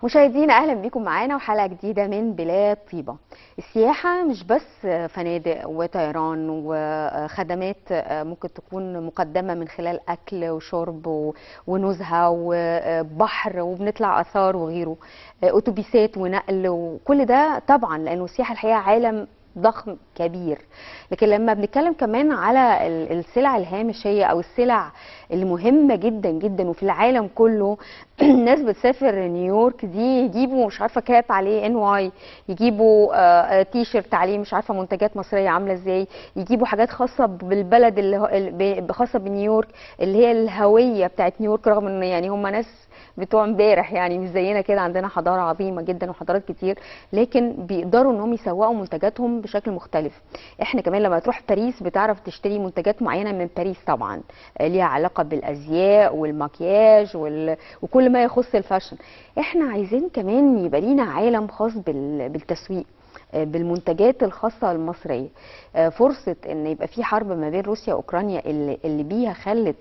مشاهدينا اهلا بيكم معانا وحلقه جديده من بلاد طيبه السياحه مش بس فنادق وطيران وخدمات ممكن تكون مقدمه من خلال اكل وشرب ونزهه وبحر وبنطلع اثار وغيره اتوبيسات ونقل وكل ده طبعا لانه السياحه الحقيقه عالم ضخم كبير لكن لما بنتكلم كمان على السلع الهامشيه او السلع اللي مهمه جدا جدا وفي العالم كله الناس بتسافر نيويورك دي يجيبوا مش عارفه كاب عليه ان واي يجيبوا آه تي شيرت عليه مش عارفه منتجات مصريه عامله ازاي يجيبوا حاجات خاصه بالبلد اللي خاصه بنيويورك اللي هي الهويه بتاعت نيويورك رغم ان يعني هم ناس بتوع امبارح يعني مش زينا كده عندنا حضاره عظيمه جدا وحضارات كتير لكن بيقدروا انهم يسوقوا منتجاتهم بشكل مختلف احنا كمان لما تروح باريس بتعرف تشتري منتجات معينه من باريس طبعا ليها علاقه بالازياء والمكياج وال... وكل ما يخص الفاشن احنا عايزين كمان يبقى لينا عالم خاص بال... بالتسويق بالمنتجات الخاصة المصرية فرصة ان يبقى في حرب ما بين روسيا واوكرانيا اللي, اللي بيها خلت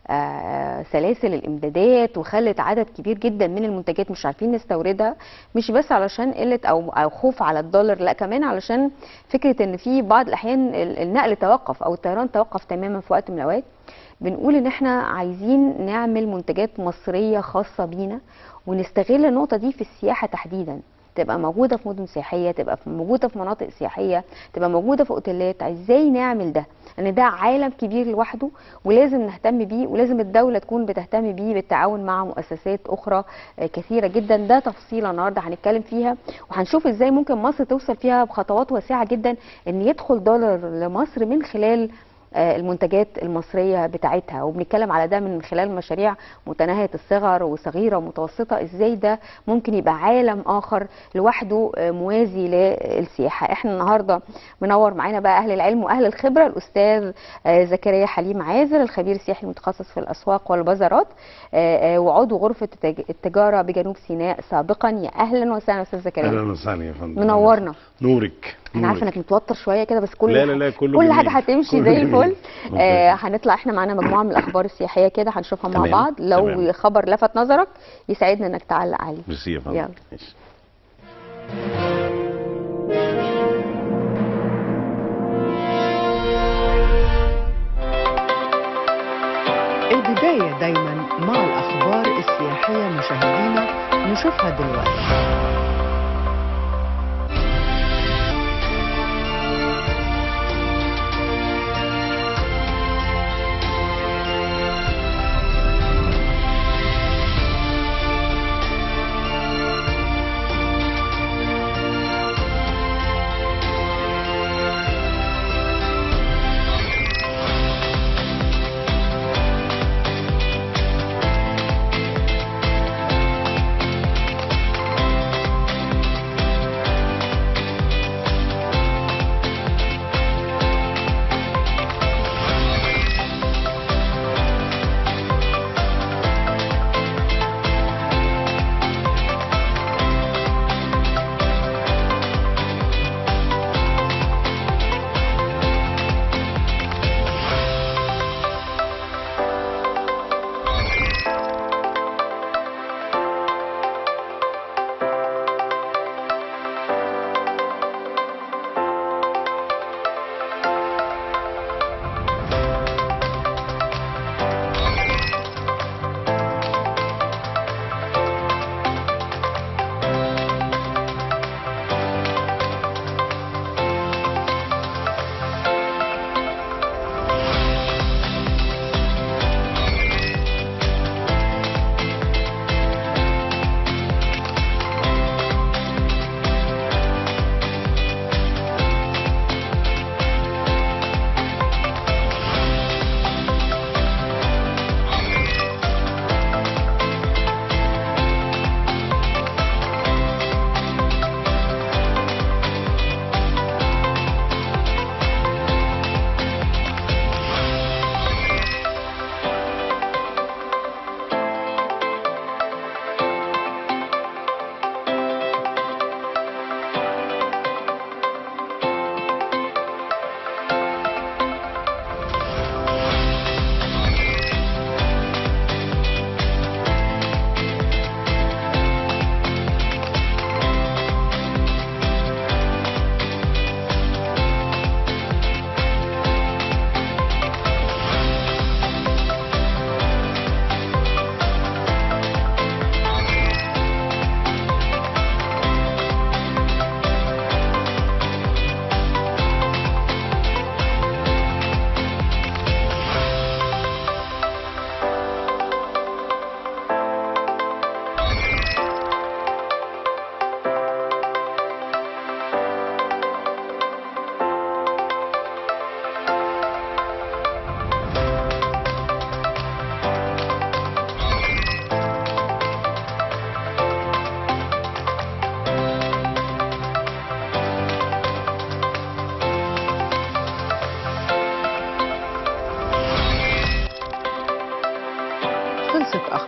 سلاسل الامدادات وخلت عدد كبير جدا من المنتجات مش عارفين نستوردها مش بس علشان قلة او او خوف على الدولار لا كمان علشان فكرة ان في بعض الاحيان النقل توقف او الطيران توقف تماما في وقت من الاوقات بنقول ان احنا عايزين نعمل منتجات مصرية خاصة بينا ونستغل النقطة دي في السياحة تحديدا تبقى موجوده في مدن سياحيه تبقى موجوده في مناطق سياحيه تبقى موجوده في اوتيلات ازاي نعمل ده لان ده عالم كبير لوحده ولازم نهتم بيه ولازم الدوله تكون بتهتم بيه بالتعاون مع مؤسسات اخرى كثيره جدا ده تفصيله النهارده هنتكلم فيها وهنشوف ازاي ممكن مصر توصل فيها بخطوات واسعه جدا ان يدخل دولار لمصر من خلال المنتجات المصريه بتاعتها وبنتكلم على ده من خلال مشاريع متناهيه الصغر وصغيره ومتوسطه ازاي ده ممكن يبقى عالم اخر لوحده موازي للسياحه احنا النهارده منور معانا بقى اهل العلم واهل الخبره الاستاذ زكريا حليم عازر الخبير السياحي المتخصص في الاسواق والبازارات وعضو غرفه التجاره بجنوب سيناء سابقا يا اهلا وسهلا استاذ زكريا اهلا وسهلا يا فندم منورنا نورك انا عارفه انك متوتر شويه كده بس كل لا لا لا كله كل جميل. حاجه هتمشي زي الفل آه هنطلع احنا معانا مجموعه من الاخبار السياحيه كده هنشوفها مع تمام، بعض لو تمام. خبر لفت نظرك يسعدنا انك تعلق عليه ميرسي يا فندم يلا. ماشي. البداية دايما مع الأخبار السياحية مشاهدينا نشوفها دلوقتي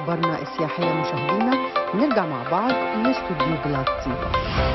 أخبارنا السياحية مشاهدينا نرجع مع بعض لاستوديو بلاد طيبة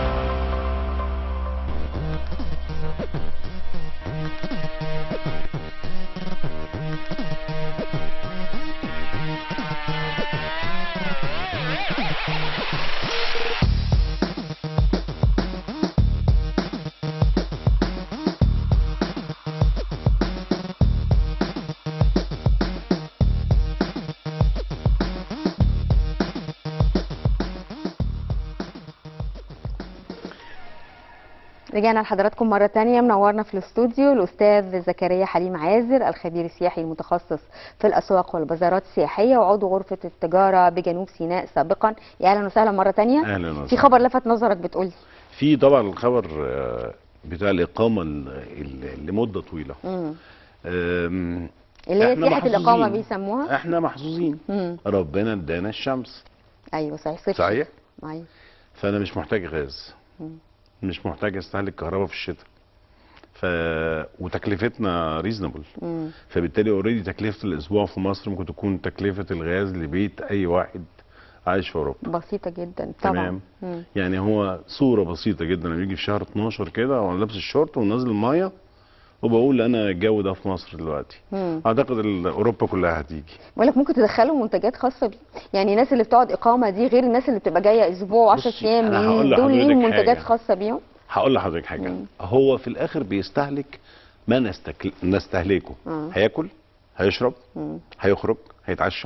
رجعنا لحضراتكم مرة تانية منورنا في الاستوديو الأستاذ زكريا حليم عازر الخبير السياحي المتخصص في الأسواق والبازارات السياحية وعضو غرفة التجارة بجنوب سيناء سابقا يا أهلا وسهلا مرة تانية اهلا في وسهلا خبر لفت نظرك بتقولي في طبعا الخبر آه، بتاع الاقامه ال- ال- لمده طويله مم. آم، اللي هي إحنا سياحة الإقامة محظوظين. بيسموها احنا محظوظين مم. ربنا ادانا الشمس أيوة صحيح صفر صحيح أيوة فانا مش محتاج غاز مم. مش محتاج استهلك كهرباء في الشتاء ف وتكلفتنا ريزونبل مم. فبالتالي اوريدي تكلفه الاسبوع في مصر ممكن تكون تكلفه الغاز لبيت اي واحد عايش في اوروبا بسيطة جدا طبعا تمام. مم. يعني هو صوره بسيطه جدا لما يجي في شهر 12 كده وانا لابس الشورت ونازل الميه وبقول انا الجو ده في مصر دلوقتي مم. اعتقد ال- اوروبا كلها هتيجي بقول لك ممكن تدخلوا منتجات خاصة بيه يعني الناس اللي بتقعد إقامة دي غير الناس اللي بتبقى جاية أسبوع و10 بصي، أيام أنا هقول دول ليهم لحضرتك منتجات حاجة. خاصة بيهم هقول لحضرتك حاجه مم. هو في الاخر بيستهلك ما نستكل... نستهلكه آه. هياكل هيشرب مم. هيخرج هيتعشى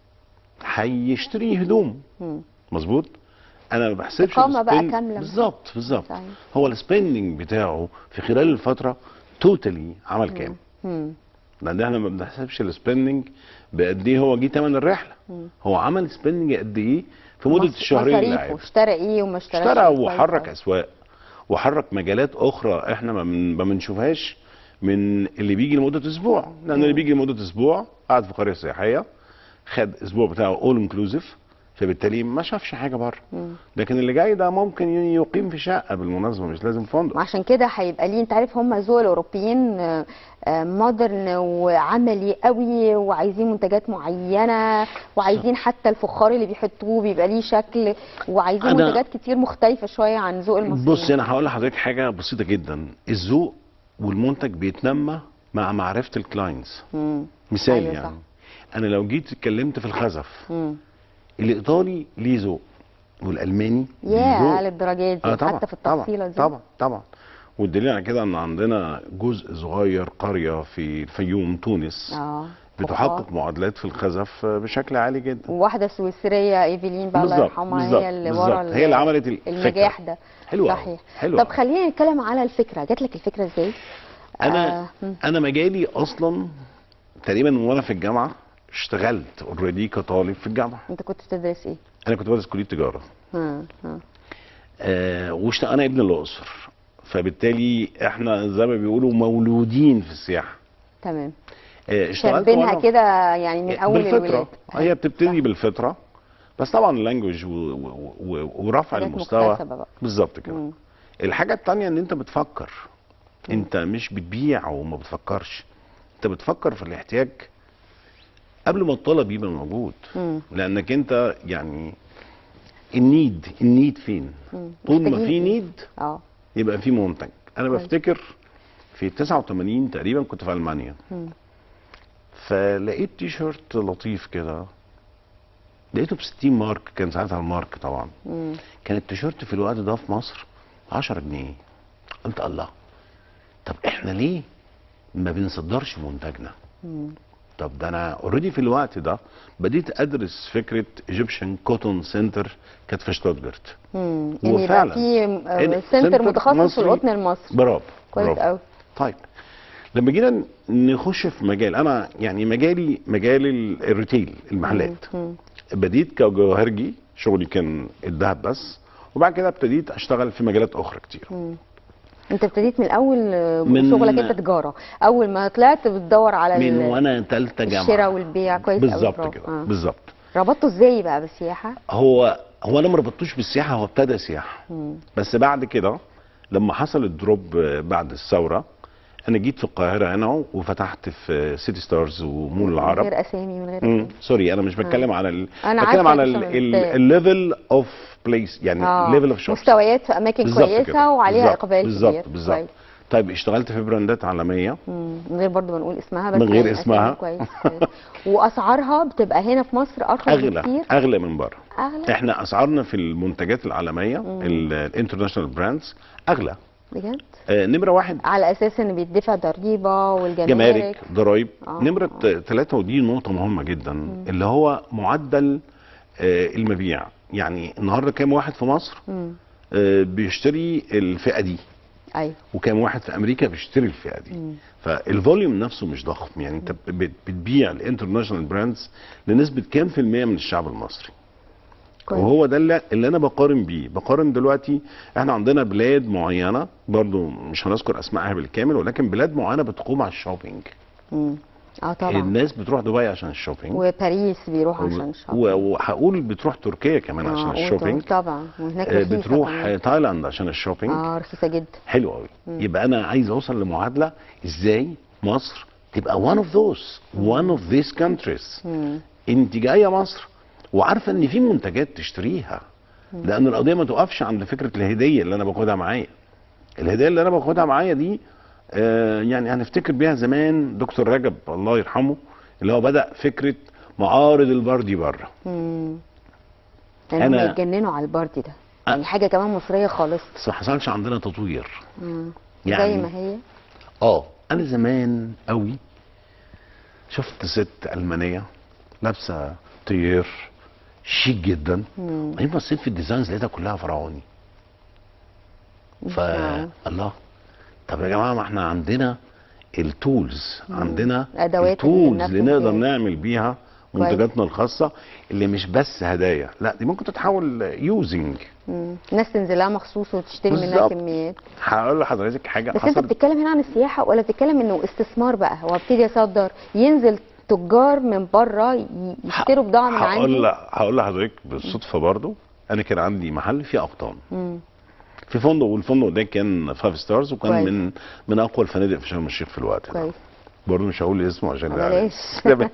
هيشتري هدوم مم. مظبوط انا ما بحسبش إقامة بقى السبند- كاملة. بالظبط بالظبط صحيح. هو السبندنج بتاعه في خلال الفتره توتالي عمل كام مم. لان احنا ما بنحسبش السبندنج بقد ايه هو جه ثمن الرحله مم. هو عمل سبندنج قد ايه في مده مص- الشهرين اللي مصاريفه قعد. اشترى ايه وما اشتراش اشترى إيه. كويس وحرك أوي. اسواق وحرك مجالات اخرى احنا ما بن- ما بنشوفهاش من اللي بيجي لمده اسبوع لان اللي بيجي لمده اسبوع قاعد في قريه سياحيه خد اسبوع بتاعه اول انكلوزيف فبالتالي ما شافش حاجه بره مم. لكن اللي جاي ده ممكن ي- يقيم في شقه بالمناسبه مش لازم فندق وعشان كده هيبقى ليه انت عارف هم ذوق الاوروبيين مودرن وعملي قوي وعايزين منتجات معينه وعايزين حتى الفخار اللي بيحطوه بيبقى ليه شكل وعايزين أنا- منتجات كتير مختلفه شويه عن ذوق المصريين بص انا هقول لحضرتك حاجه بسيطه جدا الذوق والمنتج بيتنمى مع معرفه الكلاينتس مم. مثال أيوة يعني صح. انا لو جيت اتكلمت في الخزف مم. الايطالي ليه ذوق والالماني ليه ياه ذوق للدرجه دي اه طبعا حتى في التفصيله دي طبعا طبعا والدليل على كده ان عندنا جزء صغير قريه في الفيوم تونس اه بتحقق فخار. معادلات في الخزف بشكل عالي جدا وواحده سويسريه ايفلين بقى الله بالظبط يرحمها بالظبط هي اللي بالظبط. ورا هي اللي عملت الفكرة. النجاح ده حلوة أوي، صحيح حلوة طب أوي. خلينا نتكلم على الفكره جات لك الفكره ازاي انا آه، مم. انا مجالي اصلا تقريبا وانا في الجامعه اشتغلت اوريدي كطالب في الجامعه انت كنت بتدرس ايه انا كنت بدرس كليه تجاره ها ها آه واشت... انا ابن الاقصر فبالتالي احنا زي ما بيقولوا مولودين في السياحه تمام آه اشتغلت شاربينها وأنا- كده يعني من اول بالفطره الولاد هي بتبتدي بالفطره بس طبعا اللانجوج و... و... و... ورفع حاجات المستوى مكتسبة بقى. بالظبط كده مم. الحاجه التانية ان انت بتفكر انت مش بتبيع وما بتفكرش انت بتفكر في الاحتياج قبل ما الطلب يبقى موجود مم. لانك انت يعني النيد النيد فين مم. طول ما محتاجين في إيه؟ نيد اه يبقى في منتج انا كويس. بفتكر في 89 تقريبا كنت في المانيا مم. فلقيت تي شيرت لطيف كده لقيته ب 60 مارك كان ساعتها المارك طبعا مم. كان التيشيرت في الوقت ده في مصر 10 جنيه قلت الله طب احنا ليه ما بنصدرش منتجنا مم. طب ده انا اوريدي في الوقت ده بديت ادرس فكره ايجيبشن كوتون سنتر كانت في شتوتجارت مم. يعني يبقى وفعلا. في إن- آه، سنتر سنتر متخصص في مصري. القطن المصري برافو كويس برافو. قوي طيب لما جينا نخش في مجال انا يعني مجالي مجال ال- الريتيل المحلات مم. بديت كجوهرجي شغلي كان الذهب بس وبعد كده ابتديت اشتغل في مجالات اخرى كتير مم. انت ابتديت من الاول آه، من- شغلك انت تجاره اول ما طلعت بتدور على من ال- وانا ثالثه جامعه الشراء والبيع كويس قوي بالظبط برافو. كده آه. بالظبط ربطته ازاي بقى بالسياحه هو هو انا ما ربطتوش بالسياحه هو ابتدى سياحه مم. بس بعد كده لما حصل الدروب بعد الثوره انا جيت في القاهره هنا وفتحت في سيتي ستارز ومول من العرب غير اسامي من غير مم. اسامي سوري انا مش بتكلم على ال... أنا بتكلم عارفة على يا باشا من البداية. الليفل اوف بليس يعني اه ليفل اوف شوبس مستويات في اماكن بالظبط كويسه كده. وعليها بالظبط، اقبال بالظبط كبير بالظبط كويس. طيب اشتغلت في براندات عالميه مم. من غير برضو ما نقول اسمها بس من غير يعني اسمها. أسامي كويس واسعارها بتبقى هنا في مصر ارخص اغلى بكتير اغلى من بره اغلى احنا اسعارنا في المنتجات العالميه الانترناشونال براندز اغلى بجد آه، نمره واحد على اساس ان بيدفع ضريبه والجمارك جمارك ضرايب آه، نمرة آه. ثلاثة ودي نقطة مهمة جدا اللي هو معدل آه، المبيع يعني النهاردة كام واحد في مصر مم. آه، بيشتري الفئة دي ايوه وكام واحد في أمريكا بيشتري الفئة دي فالفوليوم نفسه مش ضخم يعني انت بت- بتبيع الانترناشونال براندز لنسبة كام في المية من الشعب المصري كويس وهو ده اللي, اللي انا بقارن بيه بقارن دلوقتي احنا عندنا بلاد معينه برضو مش هنذكر اسمائها بالكامل ولكن بلاد معينه بتقوم على الشوبينج مم. اه طبعا الناس بتروح دبي عشان الشوبينج وباريس بيروح عشان و- الشوبينج وهقول بتروح تركيا كمان آه، عشان ودول الشوبينج طبعا وهناك آه، رخيصة بتروح كمان. آه، تايلاند عشان الشوبينج اه رخيصه جدا حلو قوي يبقى انا عايز اوصل لمعادله ازاي مصر تبقى one of those one of these countries مم. انت جايه مصر وعارفه ان في منتجات تشتريها لان القضيه ما تقفش عند فكره الهديه اللي انا باخدها معايا الهديه اللي انا باخدها معايا دي آه يعني هنفتكر بيها زمان دكتور رجب الله يرحمه اللي هو بدا فكره معارض البردي بره مم. لان هم أنا- يتجننوا على البارتي ده يعني حاجه كمان مصريه خالص بس ما حصلش عندنا تطوير مم. يعني زي ما هي اه انا زمان قوي شفت ست المانيه لابسه طير شيك جدا مم. بعدين بصيت في الديزاينز لقيتها كلها فرعوني ف آه. الله طب يا جماعه ما احنا عندنا التولز عندنا الأدوات اللي التولز ننفذ اللي نقدر بيها. نعمل بيها كويس. منتجاتنا الخاصه اللي مش بس هدايا لا دي ممكن تتحول يوزنج مم. الناس تنزل لها مخصوص وتشتري منها بالظبط. كميات هقول لحضرتك حاجه بس انت حصلت بتتكلم هنا عن السياحه ولا بتتكلم انه استثمار بقى هو ابتدي يصدر ينزل تجار من بره ي- يشتروا بضاعه من هقول عندي ل- هقول لحضرتك بالصدفه برضو انا كان عندي محل فيه اقطان مم. في فندق والفندق ده كان فايف ستارز وكان كويس. من من اقوى الفنادق في شرم الشيخ في الوقت ده كويس برضه مش هقول اسمه عشان لا- بلاش. تمام.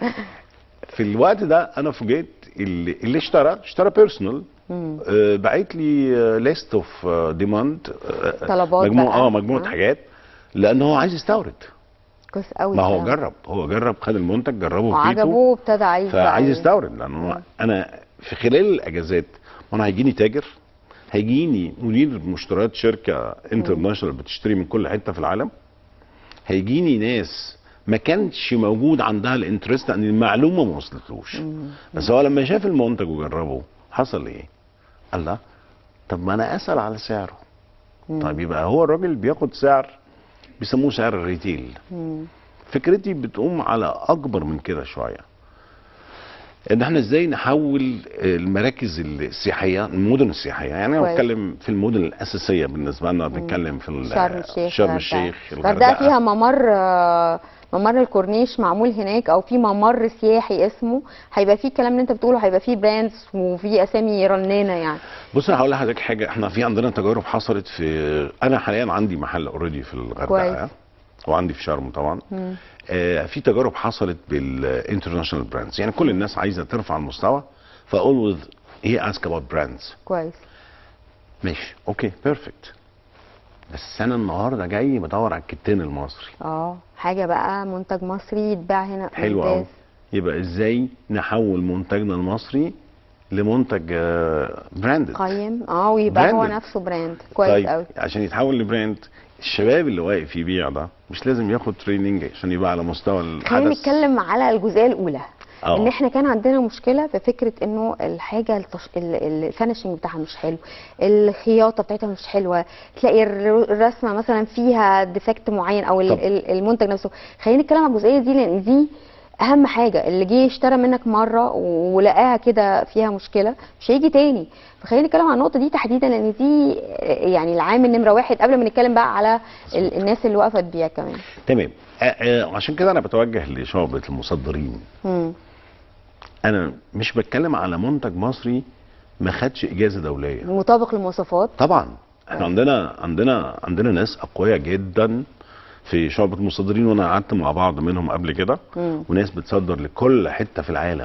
في الوقت ده انا فوجئت اللي, اللي اشترى اشترى بيرسونال مم. آه بعت لي ليست اوف ديماند طلبات مجموعه بقى. اه مجموعه آه. حاجات لان هو عايز يستورد كويس قوي ما هو ده. جرب هو جرب خد المنتج جربه في وعجبه بيته وابتدى عايز بقى فعايز ي- يستورد لان هو انا في خلال الاجازات وانا هيجيني تاجر هيجيني مدير مشتريات شركه انترناشونال بتشتري من كل حته في العالم هيجيني ناس ما كانش موجود عندها الانترست ان المعلومه ما وصلتلوش بس هو لما شاف المنتج وجربه حصل ايه؟ قال لا طب ما انا اسال على سعره طيب يبقى هو الراجل بياخد سعر بيسموه سعر الريتيل مم. فكرتي بتقوم على اكبر من كده شويه ان احنا ازاي نحول المراكز السياحيه المدن السياحيه يعني انا كويس. بتكلم في المدن الاساسيه بالنسبه لنا بنتكلم في ال- شرم الشيخ شرم الغردقة. الشيخ الغردقه فيها ممر آه، ممر الكورنيش معمول هناك او في ممر سياحي اسمه هيبقى فيه الكلام اللي انت بتقوله هيبقى فيه براندز وفي اسامي رنانه يعني بص انا هقول لحضرتك حاجه احنا في عندنا تجارب حصلت في انا حاليا عندي محل اوريدي في الغردقه كويس. وعندي في شرم طبعا مم. آه في تجارب حصلت بالانترناشونال براندز يعني كل الناس عايزه ترفع المستوى فاولويز هي اسك اباوت براندز كويس ماشي اوكي بيرفكت بس انا النهارده جاي بدور على الكتان المصري اه حاجه بقى منتج مصري يتباع هنا حلو ممتاز. قوي يبقى ازاي نحول منتجنا المصري لمنتج براندد قيم اه ويبقى هو Branded. نفسه براند كويس طيب قوي عشان يتحول لبراند الشباب اللي واقف يبيع ده مش لازم ياخد تريننج عشان يبقى على مستوى خلينا الحدث نتكلم على الجزئيه الاولى آه. ان احنا كان عندنا مشكله في فكره انه الحاجه التش... الفينشنج بتاعها مش حلو الخياطه بتاعتها مش حلوه تلاقي الر- الرسمه مثلا فيها ديفكت معين او ال- طب. ال- المنتج نفسه خلينا نتكلم على الجزئيه دي لان دي اهم حاجه اللي جه اشترى منك مره ولقاها كده فيها مشكله مش هيجي تاني فخلينا نتكلم عن النقطه دي تحديدا لان دي يعني العامل نمره واحد قبل ما نتكلم بقى على ال- الناس اللي واقفه تبيع كمان تمام آه، آه، عشان كده انا بتوجه لشعبة المصدرين مم. انا مش بتكلم على منتج مصري ما خدش اجازه دوليه مطابق للمواصفات طبعا احنا عندنا عندنا عندنا ناس اقوياء جدا في شعبة المصدرين وانا قعدت مع بعض منهم قبل كده مم. وناس بتصدر لكل حتة في العالم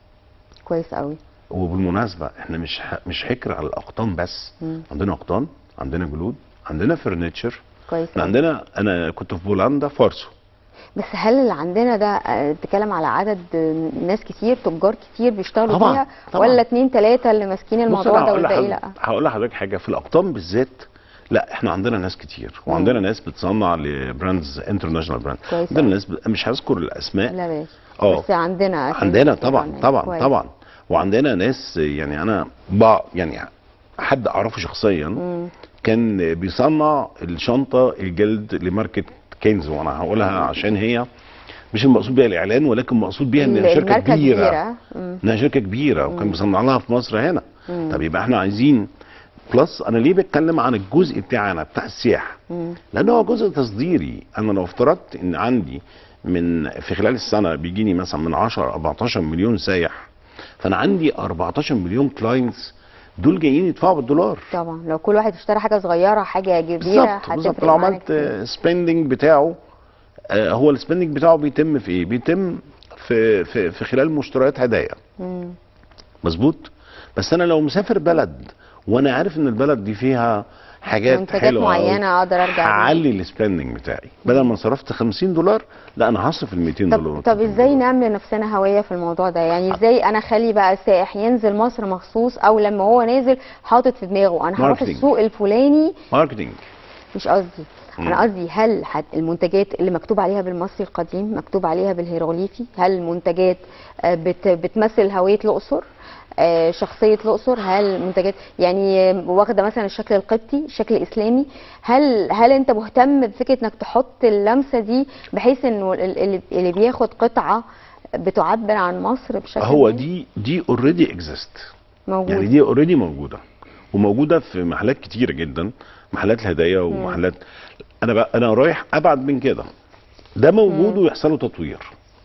كويس قوي وبالمناسبة احنا مش ح... مش حكر على الاقطان بس مم. عندنا اقطان عندنا جلود عندنا فرنتشر كويس احنا أوي. عندنا انا كنت في بولندا في وارسو بس هل اللي عندنا ده آه، بتتكلم على عدد آه، ناس كتير تجار كتير بيشتغلوا طبعاً، فيها طبعاً. ولا اتنين تلاته اللي ماسكين بص الموضوع أنا ده هقول والباقي لحضرتك- لا هقول لحضرتك حاجه في الاقطان بالذات لا احنا عندنا ناس كتير وعندنا ناس بتصنع لبراندز انترناشونال براند كويس عندنا أوي. ناس ب... مش هذكر الاسماء لا ماشي اه بس عندنا أكيد عندنا كتير طبعا عننا. طبعا كويس. طبعا وعندنا ناس يعني انا بع... يعني حد اعرفه شخصيا مم. كان بيصنع الشنطه الجلد لماركه كينز وانا هقولها عشان هي مش المقصود بيها الاعلان ولكن مقصود بيها انها شركه الماركة كبيره مم. انها شركه كبيره وكان بيصنع لها في مصر هنا مم. طب يبقى احنا عايزين بلس انا ليه بتكلم عن الجزء بتاعنا بتاع السياحه مم. لان هو جزء تصديري انا لو افترضت ان عندي من في خلال السنه بيجيني مثلا من 10 14 مليون سايح فانا عندي 14 مليون كلاينتس دول جايين يدفعوا بالدولار طبعا لو كل واحد اشترى حاجه صغيره حاجه كبيره بالظبط بالظبط هتفرق لو معانا عملت كتير. سبيندنج بتاعه آه، هو السبيندنج بتاعه بيتم في ايه؟ بيتم في في في خلال مشتريات هدايا مم. مظبوط بس انا لو مسافر بلد وانا عارف ان البلد دي فيها حاجات منتجات حلوه أوي، معينة أقدر أرجع بيها. هعلي السبيندنج بتاعي بدل ما صرفت 50 دولار لا انا هصرف ال 200 دولار طب طب ازاي نعمل لنفسنا هويه في الموضوع ده يعني ازاي انا اخلي بقى السائح ينزل مصر مخصوص او لما هو نازل حاطط في دماغه انا هروح ماركتينج. السوق الفلاني ماركتنج مش قصدي مم. انا قصدي هل هت- المنتجات اللي مكتوب عليها بالمصري القديم مكتوب عليها بالهيروغليفي هل المنتجات آه، بت بتمثل هويه الاقصر آه، شخصيه الاقصر هل منتجات يعني آه، واخده مثلا الشكل القبطي الشكل الاسلامي هل هل انت مهتم بفكره انك تحط اللمسه دي بحيث انه ال- اللي اللي بياخد قطعه بتعبر عن مصر بشكل هو ما؟ دي دي اوريدي اكزيست موجود يعني دي اوريدي موجوده وموجوده في محلات كتيره جدا محلات الهدايا ومحلات انا بقى انا رايح ابعد من كده ده موجود ويحصل له تطوير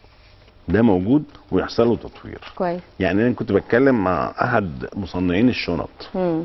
ده موجود ويحصل له تطوير كويس يعني انا كنت بتكلم مع احد مصنعين الشنط مم.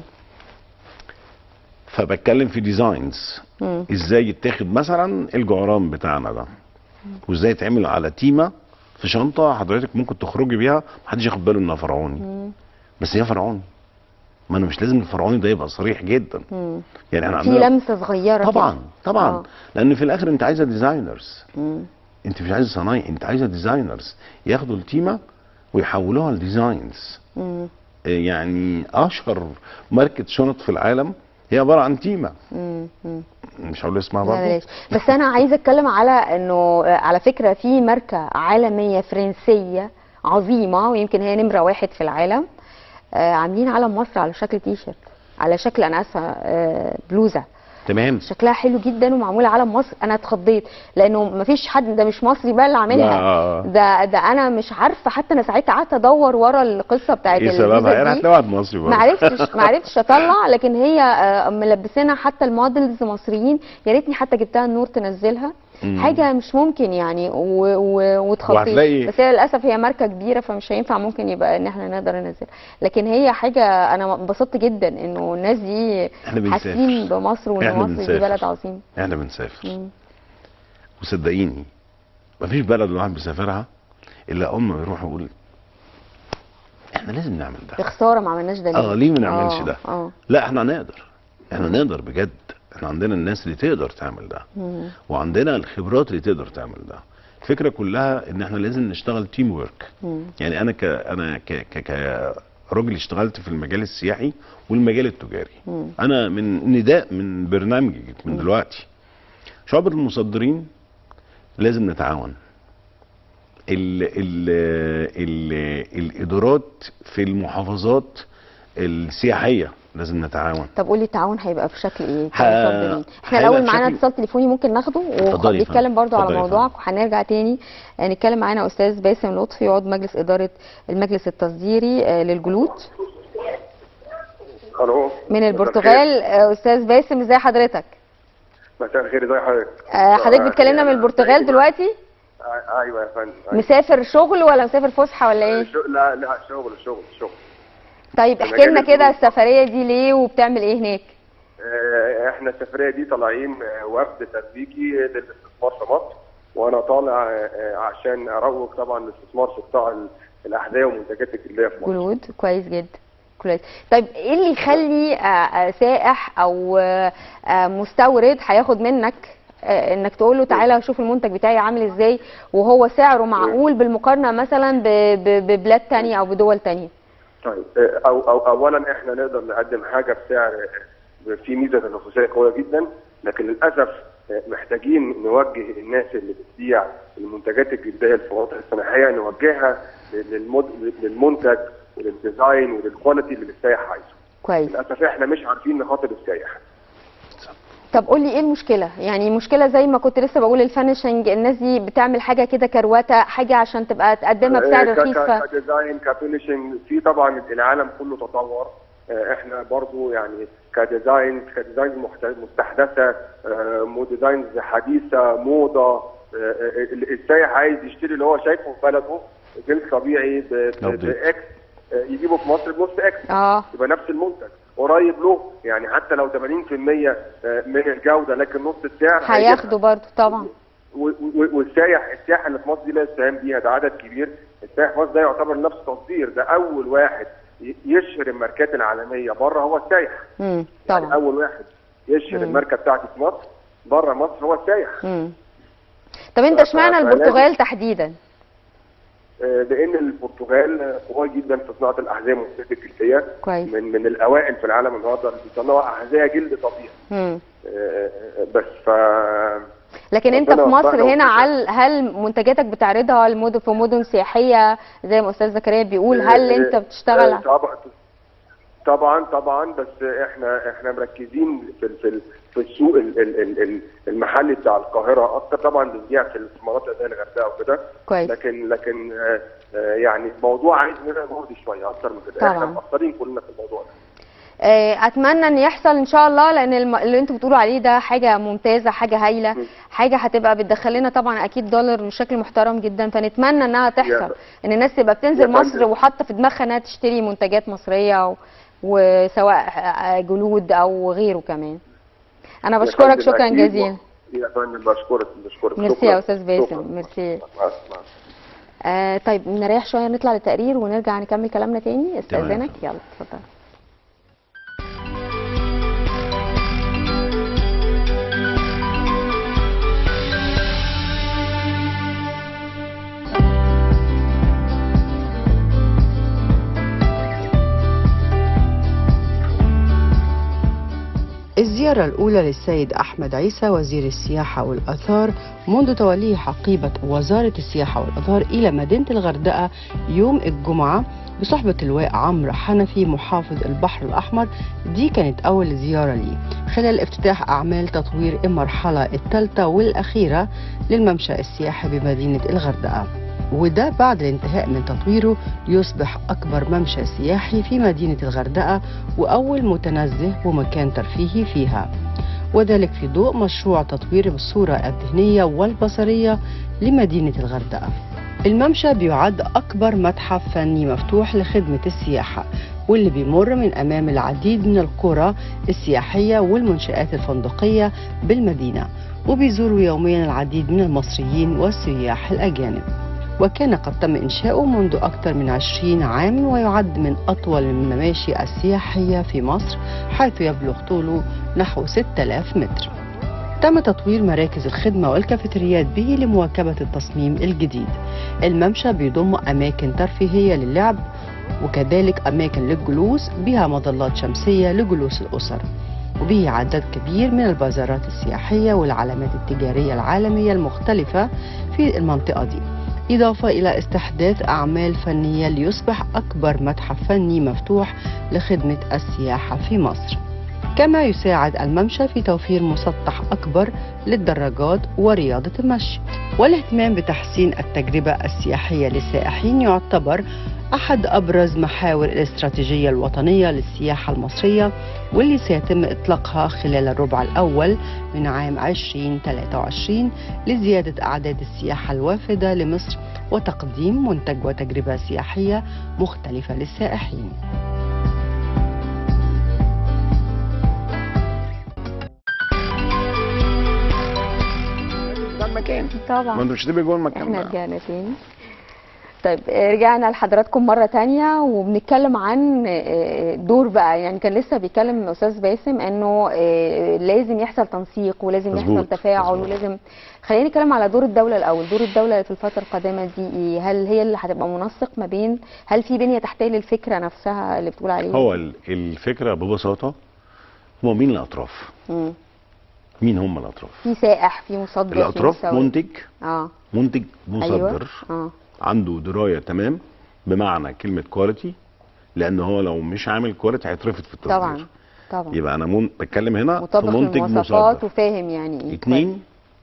فبتكلم في ديزاينز مم. ازاي يتاخد مثلا الجعران بتاعنا ده وازاي يتعمل على تيمه في شنطه حضرتك ممكن تخرجي بيها محدش ياخد باله انها فرعوني مم. بس هي فرعوني ما انا مش لازم الفرعوني ده يبقى صريح جدا مم. يعني احنا في عندنا لمسه صغيره كده. طبعا طبعا آه. لان في الاخر انت عايزه ديزاينرز مم. انت مش عايزه صنايعي انت عايزه ديزاينرز ياخدوا التيمه ويحولوها لديزاينز مم. يعني اشهر ماركه شنط في العالم هي عباره عن تيمه مم. مم. مش هقول اسمها لا برضه بلاش بس انا عايزه اتكلم على انه آه، على فكره في ماركه عالميه فرنسيه عظيمه ويمكن هي نمره واحد في العالم آه، عاملين علم مصر على شكل تي شيرت على شكل انا اسفه آه، بلوزه تمام شكلها حلو جدا ومعموله علم مصر انا اتخضيت لانه مفيش حد ده مش مصري بقى اللي عاملها لا. ده ده انا مش عارفه حتى انا ساعتها قعدت ادور ورا القصه بتاعت ايه البلوزة سببها؟ يعني دي. هتلاقي واحد مصري برضه ما عرفتش ما عرفتش اطلع لكن هي آه، ملبسينها حتى الموديلز مصريين يا ريتني حتى جبتها النور تنزلها مم. حاجه مش ممكن يعني و- و- واتخضيت وهتلاقي- بس هي للاسف هي ماركه كبيره فمش هينفع ممكن يبقى ان احنا نقدر ننزلها لكن هي حاجه انا انبسطت جدا انه الناس دي احنا بنسافر. حاسين بمصر وان احنا مصر دي بنسافر. بلد عظيم احنا بنسافر مم. وصدقيني مفيش بلد الواحد بيسافرها الا اول ما يروح يقول احنا لازم نعمل ده يا خساره ما عملناش ده اه ليه ما نعملش آه، ده اه لا احنا نقدر احنا نقدر بجد احنا عندنا الناس اللي تقدر تعمل ده مم. وعندنا الخبرات اللي تقدر تعمل ده الفكره كلها ان احنا لازم نشتغل تيم ورك مم. يعني انا ك انا ك ك كراجل اشتغلت في المجال السياحي والمجال التجاري مم. انا من نداء من برنامجي من دلوقتي شعبة المصدرين لازم نتعاون ال ال ال الادارات في المحافظات السياحيه لازم نتعاون طب قولي التعاون هيبقى في شكل ايه؟ ه- كمصدرين؟ احنا هيبقى الاول في معانا شكل- اتصال تليفوني ممكن ناخده اتفضلي يا ونتكلم فندم. برضو على اتفضلي يا موضوعك وهنرجع تاني آه، نتكلم معانا استاذ باسم لطفي عضو مجلس اداره المجلس التصديري آه، للجلود الو من مساء البرتغال آه، استاذ باسم ازي حضرتك؟ الخير. مساء الخير ازي حضرتك آه، حضرتك بتكلمنا من البرتغال دلوقتي؟ آه، ايوه يا فندم أيوة. مسافر شغل ولا مسافر فسحه ولا ايه؟ شو- لا لا شغل شغل شغل طيب في احكي لنا مجال كده الجلود. السفريه دي ليه وبتعمل ايه هناك؟ آه، احنا السفريه دي طالعين آه، وفد تدريجي للاستثمار مرسى مصر وانا طالع آه، آه، عشان اروج طبعا للاستثمار في قطاع ال- الاحذيه والمنتجات الجلديه في مصر جلود كويس جدا كويس طيب ايه اللي يخلي آه، آه، سائح او آه، آه، مستورد هياخد منك آه، انك تقول له تعالى شوف المنتج بتاعي عامل ازاي وهو سعره معقول بالمقارنه مثلا ب- ب- ببلاد تانية او بدول تانية طيب آه، أو أو أولا إحنا نقدر نقدم حاجة بسعر آه، في ميزة تنافسية قوية جدا لكن للأسف آه، محتاجين نوجه الناس اللي بتبيع المنتجات الجلدية الفواكه الصناعية نوجهها للمد- للمنتج وللديزاين وللكواليتي اللي السائح عايزه كويس للأسف إحنا مش عارفين نخاطب السائح طب قول لي ايه المشكله يعني مشكله زي ما كنت لسه بقول الفانيشنج الناس دي بتعمل حاجه كده كروته حاجه عشان تبقى تقدمها بسعر آه، ك- رخيص ك- ف- كديزاين كفينشنج في طبعا العالم كله تطور آه، احنا برضو يعني كديزاين كديزاين محت- مستحدثه آه، مو ديزاينز حديثه موضه آه، آه، السائح عايز يشتري اللي هو شايفه في بلده جنس طبيعي ب- ب- Update. باكس آه، يجيبه في مصر بنص اكس اه يبقى نفس المنتج قريب له يعني حتى لو 80% آه، من الجوده لكن نص السعر هيجيبها. هياخدوا برضو طبعا و- و- والسايح السياحه اللي في مصر دي لا يستهان بيها ده عدد كبير السائح في مصر ده يعتبر نفس تصدير ده اول واحد ي- يشهر الماركات العالميه بره هو السايح امم يعني طبعا اول واحد يشهر مم. الماركه بتاعتي في مصر بره مصر هو السايح امم طب انت ف- اشمعنى فلازم- البرتغال تحديدا آه، لان البرتغال قوي جدا في صناعه الاحذيه والمنتجات الجلديه كويس من من الاوائل في العالم النهارده اللي بيصنعوا احذيه جلد طبيعي امم آه، آه، بس ف لكن انت في ربنا مصر يوفقنا هنا ويوفقنا. هل هل منتجاتك بتعرضها المدن في مدن سياحيه زي ما استاذ زكريا بيقول هل آه، انت بتشتغل آه، طبعا طبعا طبعا بس احنا احنا مركزين في ال- في ال- في السوق ال- ال- ال- ال- المحلي بتاع القاهره اكتر طبعا بنبيع في المناطق زي الغردقه وكده كويس لكن لكن آه، آه، يعني الموضوع عايز مننا جهد شويه اكتر من كده احنا طبعاً. مقصرين كلنا في الموضوع ده آه، اتمنى ان يحصل ان شاء الله لان الم- اللي انتوا بتقولوا عليه ده حاجه ممتازه حاجه هايله م. حاجه هتبقى بتدخل لنا طبعا اكيد دولار بشكل محترم جدا فنتمنى انها تحصل يا- ان الناس تبقى بتنزل يا مصر فندم. وحاطه في دماغها انها تشتري منتجات مصريه و- وسواء آه، جلود او غيره كمان انا يا بشكرك فندم، شكرا أكيد. جزيلا يا فندم بشكرك بشكرك ميرسي شكراً. يا استاذ باسم شكراً. ميرسي مع السلامة. آه طيب نريح شويه نطلع للتقرير ونرجع نكمل كلامنا تاني استاذنك يلا اتفضل الزيارة الأولى للسيد أحمد عيسى وزير السياحة والآثار منذ توليه حقيبة وزارة السياحة والآثار إلى مدينة الغردقة يوم الجمعة بصحبة اللواء عمرو حنفي محافظ البحر الأحمر دي كانت أول زيارة لي خلال افتتاح أعمال تطوير المرحلة الثالثة والأخيرة للممشى السياحي بمدينة الغردقة وده بعد الانتهاء من تطويره ليصبح أكبر ممشى سياحي في مدينة الغردقة وأول متنزه ومكان ترفيهي فيها وذلك في ضوء مشروع تطوير الصورة الذهنية والبصرية لمدينة الغردقة الممشى بيعد أكبر متحف فني مفتوح لخدمة السياحة واللي بيمر من أمام العديد من القرى السياحية والمنشآت الفندقية بالمدينة وبيزوروا يوميا العديد من المصريين والسياح الأجانب وكان قد تم إنشاؤه منذ أكثر من 20 عام ويعد من أطول المماشي السياحية في مصر حيث يبلغ طوله نحو 6000 متر تم تطوير مراكز الخدمة والكافيتريات به لمواكبة التصميم الجديد الممشى بيضم أماكن ترفيهية للعب وكذلك أماكن للجلوس بها مظلات شمسية لجلوس الأسر وبه عدد كبير من البازارات السياحية والعلامات التجارية العالمية المختلفة في المنطقة دي إضافة إلى استحداث أعمال فنية ليصبح أكبر متحف فني مفتوح لخدمة السياحة في مصر كما يساعد الممشى في توفير مسطح أكبر للدراجات ورياضة المشي والاهتمام بتحسين التجربة السياحية للسائحين يعتبر أحد أبرز محاور الاستراتيجية الوطنية للسياحة المصرية واللي سيتم إطلاقها خلال الربع الأول من عام 2023 لزيادة أعداد السياحة الوافدة لمصر وتقديم منتج وتجربة سياحية مختلفة للسائحين لما المكان طبعا ما انت مش هتبقى جوه المكان احنا ده. رجعنا تاني طيب آه، رجعنا لحضراتكم مرة تانية وبنتكلم عن آه، دور بقى يعني كان لسه بيتكلم أستاذ باسم إنه آه، لازم يحصل تنسيق ولازم يحصل مظبوط، تفاعل مظبوط. ولازم خلينا نتكلم على دور الدولة الأول دور الدولة في الفترة القادمة دي إيه هل هي اللي هتبقى منسق ما بين هل في بنية تحتية للفكرة نفسها اللي بتقول عليها هو ال- الفكره ببساطه هو مين الاطراف مم. مين هم الاطراف في سائح في مصدر في الاطراف مسوق. منتج اه منتج ايوه مصدر اه عنده درايه تمام بمعنى كلمه كواليتي لان هو لو مش عامل كواليتي هيترفض في التصدير طبعا طبعا يبقى انا من... بتكلم هنا في مطابق منتج للمواصفات مصدر وفاهم يعني ايه اتنين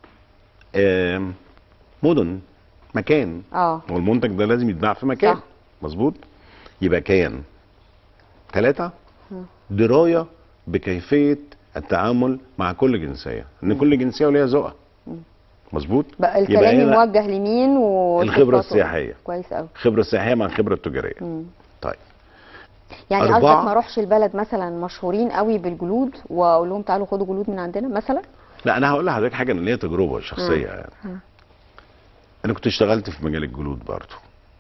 آم، مدن مكان اه هو المنتج ده لازم يتباع في مكان صح. مظبوط يبقى كيان ثلاثة دراية بكيفية التعامل مع كل جنسية ان كل جنسية وليها ذوقها مظبوط بقى يبقى الكلام هنا موجه لمين و الخبرة السياحية. كويس قوي الخبرة السياحية مع الخبرة التجارية طيب يعني أربعة. قصدك ما اروحش البلد مثلا مشهورين قوي بالجلود واقول لهم تعالوا خدوا جلود من عندنا مثلا لا انا هقول لحضرتك حاجة انا ليا تجربة شخصية يعني انا كنت اشتغلت في مجال الجلود برضه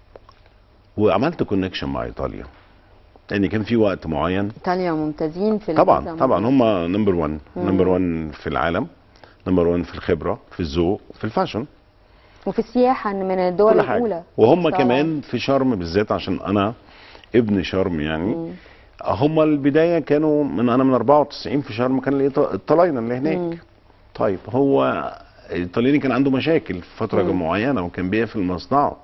وعملت كونكشن مع ايطاليا لان كان في وقت معين ايطاليا ممتازين في طبعا الفيزا طبعا ممتاز. هم نمبر 1 نمبر 1 في العالم نمبر 1 في الخبره في الذوق في الفاشن وفي السياحه من الدول كل حاجه الاولى وهم طبعاً. كمان في شرم بالذات عشان انا ابن شرم يعني هم البدايه كانوا من انا من 94 في شرم كان الإيط- الطلاينه اللي هناك طيب هو الطلياني كان عنده مشاكل في فتره مم. معينه وكان بيقفل مصنعه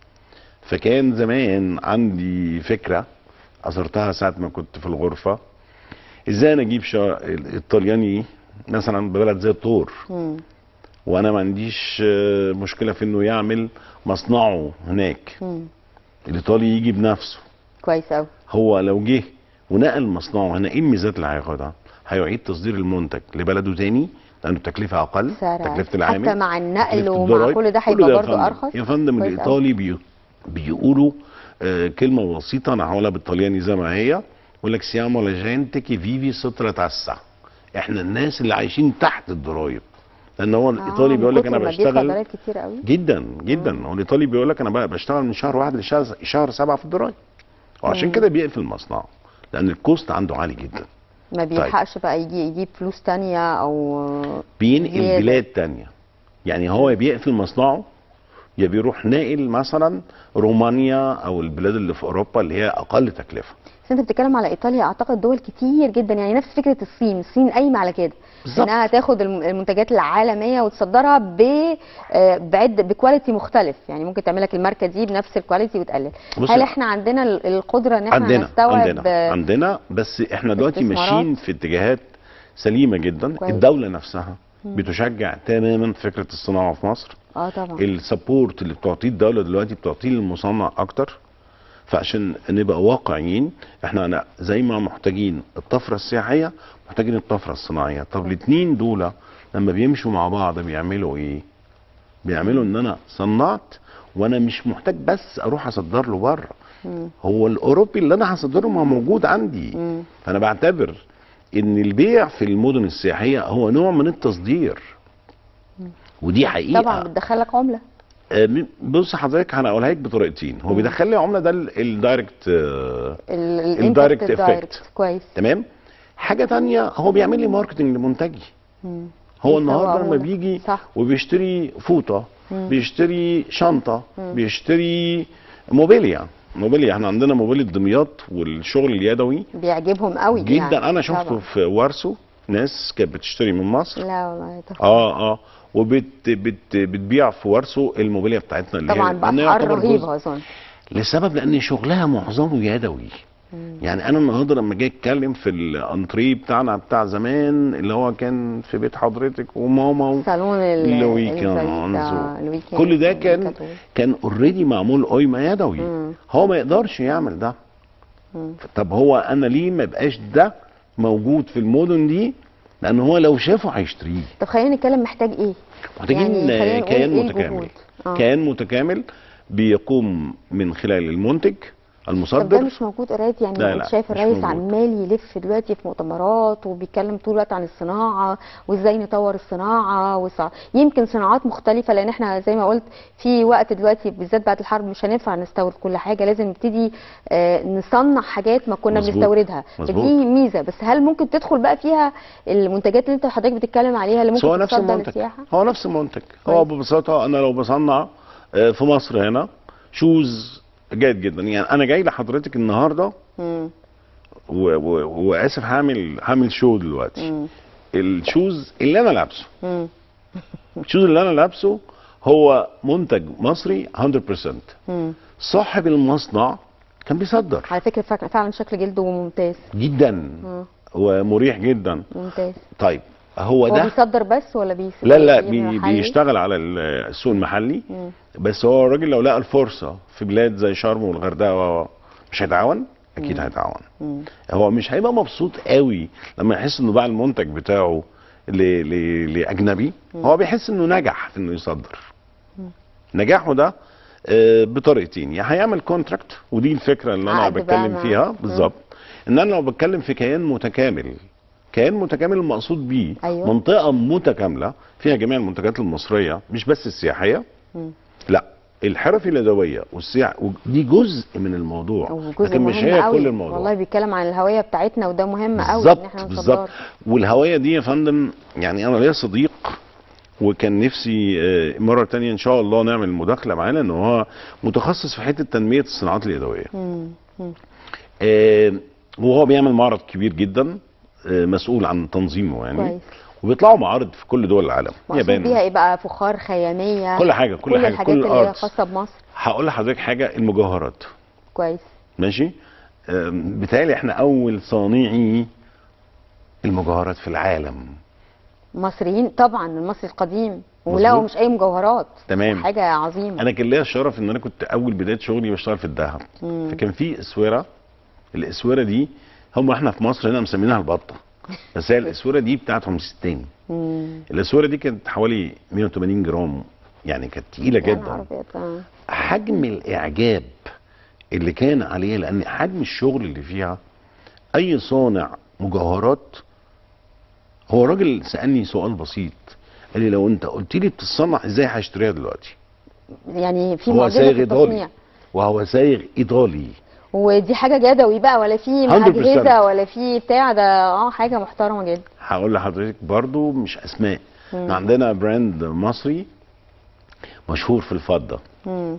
فكان زمان عندي فكره اثرتها ساعه ما كنت في الغرفه ازاي انا اجيب شا... الطلياني مثلا ببلد زي الطور مم. وانا ما عنديش آه، مشكله في انه يعمل مصنعه هناك مم. الايطالي يجي بنفسه كويس قوي هو لو جه ونقل مصنعه هنا ايه الميزات اللي هياخدها؟ هيعيد تصدير المنتج لبلده تاني لانه التكلفه اقل سعر تكلفه أقل. العامل حتى مع النقل تكلفة ومع الضرايب، كل ده كل هيبقى يا برضه فندم. ارخص يا فندم كويس أوي. الايطالي بي... بيقولوا آه كلمه بسيطه انا هقولها بالطلياني زي ما هي يقول لك سيامو لا جنت كي فيفي سترة تاسع احنا الناس اللي عايشين تحت الضرايب لان هو الايطالي آه، بيقول من لك كتر انا ما بيدفع بشتغل ضرايب كتير قوي جدا جدا هو الايطالي بيقول لك انا بقى بشتغل من شهر واحد لشهر شهر سبعه في الضرايب وعشان كده بيقفل مصنعه لان الكوست عنده عالي جدا ما بيلحقش بقى يجي يجيب فلوس تانية او بينقل زيادة. بلاد تانية يعني هو بيقفل مصنعه يا بيروح ناقل مثلا رومانيا او البلاد اللي في اوروبا اللي هي اقل تكلفه بس انت بتتكلم على ايطاليا اعتقد دول كتير جدا يعني نفس فكره الصين الصين قايمه على كده بالظبط. انها تاخد الم- المنتجات العالميه وتصدرها ب آه، بعد بكواليتي مختلف يعني ممكن تعمل لك الماركه دي بنفس الكواليتي وتقلل بص هل يا- احنا عندنا ال- القدره ان احنا عندنا نستوعب عندنا آه، عندنا بس احنا دلوقتي استثمارات. ماشيين في اتجاهات سليمه جدا كويس. الدوله نفسها بتشجع تماما فكره الصناعه في مصر اه طبعا السبورت اللي بتعطيه الدوله دلوقتي بتعطيه للمصنع اكتر فعشان نبقى واقعيين احنا أنا زي ما محتاجين الطفره السياحيه محتاجين الطفره الصناعيه طب الاثنين دول لما بيمشوا مع بعض بيعملوا ايه بيعملوا ان انا صنعت وانا مش محتاج بس اروح اصدر له بره مم. هو الاوروبي اللي انا هصدره ما هو موجود عندي مم. فانا بعتبر ان البيع في المدن السياحيه هو نوع من التصدير ودي حقيقه طبعا بتدخلك عمله آه، م- بص حضرتك هنقولها لك بطريقتين هو بيدخل لي عمله ده ال- الدايركت آه، الدايركت الانترست effect. دايركت كويس تمام حاجه تانية هو بيعمل لي ماركتنج لمنتجي مم. هو بيسوقه النهارده لما له. بيجي صح وبيشتري فوطه بيشتري شنطه بيشتري موبيليا موبيليا احنا عندنا موبيليا دمياط والشغل اليدوي بيعجبهم قوي جدا يعني. انا شفته طبعا. في وارسو ناس كانت بتشتري من مصر لا والله تحفة. اه اه وبت بت بتبيع في وارسو الموبيليا بتاعتنا اللي طبعا هي لأن هي باسعار يعتبر جزء- رهيبه اظن لسبب لان شغلها معظمه يدوي يعني انا النهارده لما جاي اتكلم في الانتريه بتاعنا بتاع زمان اللي هو كان في بيت حضرتك وماما و... صالون ال- الويكند الزي- آه، الويكند كل ده كان الكاثوليك. كان اوريدي معمول قايمه يدوي مم. هو ما يقدرش يعمل ده مم. طب هو انا ليه ما يبقاش ده موجود في المدن دي لان هو لو شافه هيشتريه طب خلينا نتكلم محتاج ايه محتاجين يعني خلينا نقول كيان إيه متكامل الجهود؟ آه. كيان متكامل بيقوم من خلال المنتج طب ده المصدر مش موجود قريت يعني لا، انت لا، شايف مش الرئيس موجود. عمال يلف دلوقتي في مؤتمرات وبيتكلم طول الوقت عن الصناعه وازاي نطور الصناعه وصع... يمكن صناعات مختلفه لان احنا زي ما قلت في وقت دلوقتي بالذات بعد الحرب مش هينفع نستورد كل حاجه لازم نبتدي آه، نصنع حاجات ما كنا مظبوط. بنستوردها مظبوط. فدي ميزه بس هل ممكن تدخل بقى فيها المنتجات اللي انت حضرتك بتتكلم عليها اللي بس هو ممكن نفس تصدر المنتج للسياحه هو نفس المنتج هو كويس. ببساطه انا لو بصنع آه، في مصر هنا شوز جيد جدا يعني انا جاي لحضرتك النهارده مم. و- و- واسف هعمل هعمل شو دلوقتي مم. الشوز اللي انا لابسه مم. الشوز اللي انا لابسه هو منتج مصري 100% مم. صاحب المصنع كان بيصدر على فكره فعلا- فعلا شكل جلده ممتاز جدا مم. ومريح جدا ممتاز طيب هو هو ده بيصدر بس ولا بيس... لا لا بي- بي محلي؟ بيشتغل على ال- السوق المحلي مم. بس هو الراجل لو لقى الفرصه في بلاد زي شرم والغردقه و- مش هيتعاون اكيد هيتعاون مم. هو مش هيبقى مبسوط قوي لما يحس انه باع المنتج بتاعه ل... ل... لاجنبي هو بيحس انه نجح في انه يصدر نجاحه ده آه، بطريقتين يا هيعمل كونتراكت ودي الفكره اللي انا عقد بقى بتكلم مع- فيها مم. بالظبط ان انا لو بتكلم في كيان متكامل كيان متكامل المقصود بيه أيوة. منطقه متكامله فيها جميع المنتجات المصريه مش بس السياحيه مم. لا الحرف اليدويه والسياح دي جزء من الموضوع وجزء لكن مش مهم هي قوي. كل الموضوع والله بيتكلم عن الهويه بتاعتنا وده مهم قوي ان بالظبط احنا بالظبط نصدر والهويه دي يا فندم يعني انا ليا صديق وكان نفسي آه، مره تانية ان شاء الله نعمل مداخله معاه لان هو متخصص في حته تنميه الصناعات اليدويه مم. مم. آه، وهو بيعمل معرض كبير جدا آه، مسؤول عن تنظيمه يعني كويس وبيطلعوا معارض في كل دول العالم مقصود بيها ايه بقى فخار خياميه كل حاجه كل, كل حاجه الحاجات كل اللي هي الارتس خاصه بمصر هقول لحضرتك حاجه المجوهرات كويس ماشي آم، بالتالي احنا اول صانعي المجوهرات في العالم مصريين طبعا المصري القديم ولا مظبوط. مش اي مجوهرات تمام. حاجه عظيمه انا كان ليا الشرف ان انا كنت اول بدايه شغلي بشتغل في الذهب مم. فكان في اسوره الاسوره دي هم احنا في مصر هنا مسمينها البطه بس هي الاسوره دي بتاعتهم ستين مم. الاسوره دي كانت حوالي 180 جرام يعني كانت تقيله يا نهار جدا أبيض، آه. حجم الاعجاب اللي كان عليها لان حجم الشغل اللي فيها اي صانع مجوهرات هو راجل سالني سؤال بسيط قال لي لو انت قلت لي بتتصنع ازاي هشتريها دلوقتي يعني في هو معجزه صايغ في ايطالي التصنيع وهو صايغ ايطالي ودي حاجه جدوي بقى ولا في 100%. اجهزه ولا في بتاع ده اه حاجه محترمه جدا هقول لحضرتك برضو مش اسماء مم. احنا عندنا براند مصري مشهور في الفضه مم.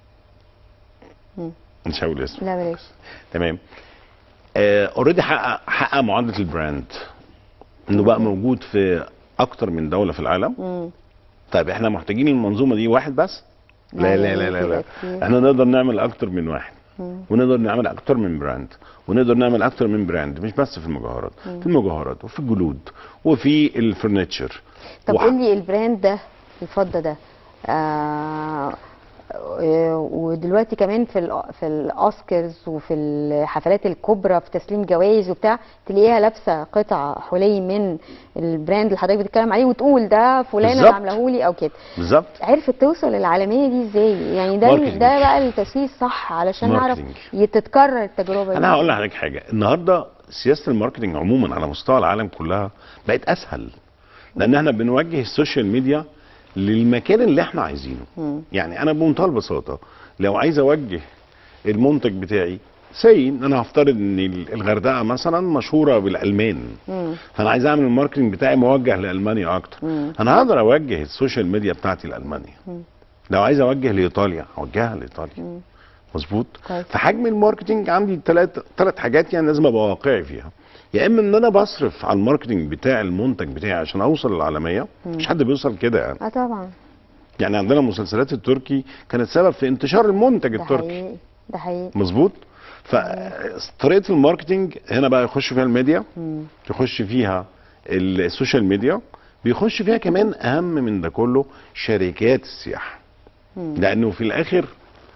مش هقول اسمه لا بلاش تمام اوريدي حقق حقق معادله البراند انه بقى موجود في اكتر من دوله في العالم مم. طيب احنا محتاجين المنظومه دي واحد بس لا لا لا لا, لا. كده كتير. احنا نقدر نعمل اكتر من واحد مم. ونقدر نعمل اكتر من براند ونقدر نعمل اكتر من براند مش بس في المجوهرات في المجوهرات وفي الجلود وفي الفرنتشر طب وح- قول لي البراند ده الفضه ده آه آه، ودلوقتي كمان في ال في الاوسكارز وفي الحفلات الكبرى في تسليم جوائز وبتاع تلاقيها لابسه قطع حلي من البراند اللي حضرتك بتتكلم عليه وتقول ده فلانه اللي بالظبط. عاملاه لي او كده بالظبط عرفت توصل للعالميه دي ازاي يعني ده ماركتينج. ده بقى التسويق الصح علشان نعرف ماركتينج. تتكرر التجربه دي انا هقول لحضرتك حاجه النهارده سياسه الماركتنج عموما على مستوى العالم كلها بقت اسهل لان احنا بنوجه السوشيال ميديا للمكان اللي احنا عايزينه مم. يعني انا بمنتهى البساطه لو عايز اوجه المنتج بتاعي سي ان انا هفترض ان الغردقه مثلا مشهوره بالالمان مم. فانا عايز اعمل الماركتنج بتاعي موجه لالمانيا اكتر مم. انا هقدر اوجه السوشيال ميديا بتاعتي لالمانيا مم. لو عايز اوجه لايطاليا اوجهها لايطاليا مم. مظبوط كويس. فحجم الماركتنج عندي ثلاث ثلاث حاجات يعني لازم ابقى واقعي فيها يا اما ان انا بصرف على الماركتنج بتاع المنتج بتاعي عشان اوصل للعالميه مش حد بيوصل كده يعني اه طبعا يعني عندنا المسلسلات التركي كانت سبب في انتشار المنتج ده التركي حقيقي ده حقيقي مظبوط فطريقه الماركتنج هنا بقى يخش فيها الميديا مم. يخش فيها السوشيال ميديا بيخش فيها كمان اهم من ده كله شركات السياحه مم. لانه في الاخر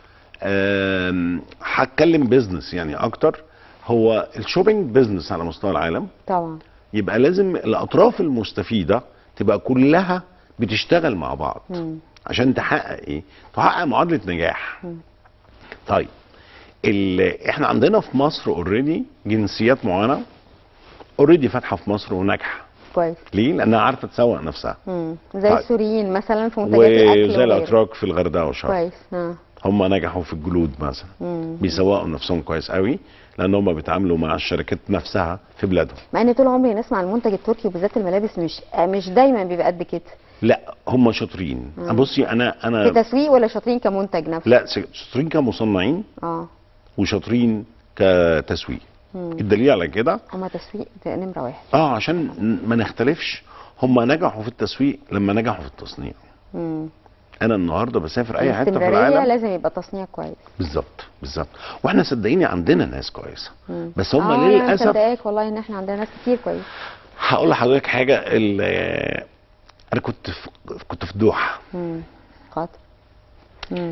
آم، هتكلم بيزنس يعني اكتر هو الشوبينج بيزنس على مستوى العالم طبعا يبقى لازم الاطراف المستفيده تبقى كلها بتشتغل مع بعض مم. عشان تحقق ايه تحقق معادله نجاح مم. طيب ال- احنا عندنا في مصر اوريدي جنسيات معينه اوريدي فاتحه في مصر وناجحه كويس ليه؟ لانها عارفه تسوق نفسها مم. زي طيب. السوريين مثلا في منتجات الاكل وزي وغيره. الاتراك في الغردقه والشرق كويس اه هم نجحوا في الجلود مثلا مم. بيسوقوا نفسهم كويس قوي لان هم بيتعاملوا مع الشركات نفسها في بلادهم مع ان طول عمري نسمع المنتج التركي وبالذات الملابس مش آه، مش دايما بيبقى قد كده لا هم شاطرين بصي انا في انا تسويق ولا شاطرين كمنتج نفسه لا شاطرين كمصنعين اه وشاطرين كتسويق الدليل على كده هما تسويق ده نمره واحد اه عشان ما نختلفش هم نجحوا في التسويق لما نجحوا في التصنيع مم. انا النهارده بسافر اي حته في الاستمرارية العالم لازم يبقى تصنيع كويس بالظبط بالظبط واحنا صدقيني عندنا ناس كويسه مم. بس هم آه انا للاسف مصدقاك والله ان احنا عندنا ناس كتير كويس هقول لحضرتك حاجه ال- انا كنت في كنت في دوحه مم. خاطر مم.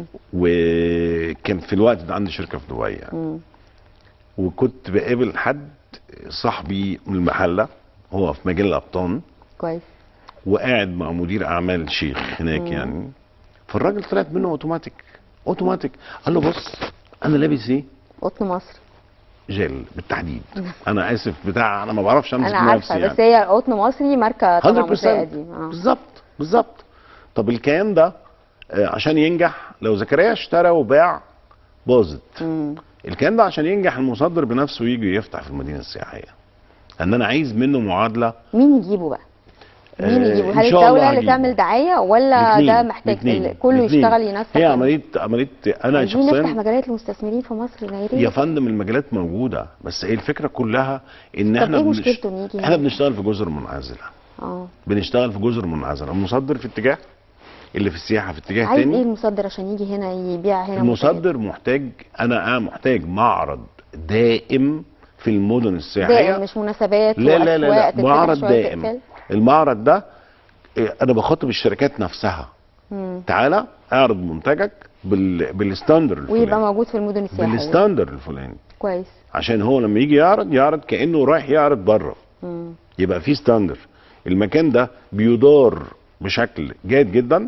وكان في الوقت ده عندي شركه في دبي يعني. مم. وكنت بقابل حد صاحبي من المحله هو في مجال الابطان كويس وقاعد مع مدير اعمال شيخ هناك يعني فالراجل طلعت منه اوتوماتيك اوتوماتيك قال له بص انا لابس ايه قطن مصري جل بالتحديد انا اسف بتاع انا ما بعرفش امسك انا نفسي عارفه يعني. بس هي قطن مصري ماركه طبعا 100% مصريه قديمه اه بالظبط بالظبط طب الكيان ده آه، عشان ينجح لو زكريا اشترى وباع باظت مم. الكيان ده عشان ينجح المصدر بنفسه يجي يفتح في المدينه السياحيه ان انا عايز منه معادله مين يجيبه بقى؟ مين آه، يجيبه؟ إن هل شاء الله الدولة اللي هجيبه. تعمل دعاية ولا الاتنين، ده محتاج الاتنين، ال- كله الاتنين. يشتغل ينسق هي عمليه عمليه انا عايزين نفتح شخصيا مجالات للمستثمرين في مصر يا يا ريت فندم المجالات موجوده بس هي الفكره كلها ان طب احنا إيه بنش- مشكلته إن يجي احنا هنا؟ بنشتغل في جزر منعزله اه بنشتغل في جزر منعزله المصدر في اتجاه اللي في السياحه في اتجاه عايز ايه تاني المصدر عشان يجي هنا يبيع هنا منتجات؟ المصدر محتاج انا محتاج معرض دائم في المدن السياحيه دائم مش مناسبات لا لا لا, وأسواق لا تتفتح معرض شوية دائم تقفل. المعرض ده إيه، انا بخاطب الشركات نفسها مم. تعالى اعرض منتجك بال... بالستاندر ويبقى الفلاني موجود في المدن السياحية بالستاندر الفلاني كويس عشان هو لما يجي يعرض يعرض كانه رايح يعرض بره مم. يبقى في ستاندر المكان ده بيدار بشكل جيد جدا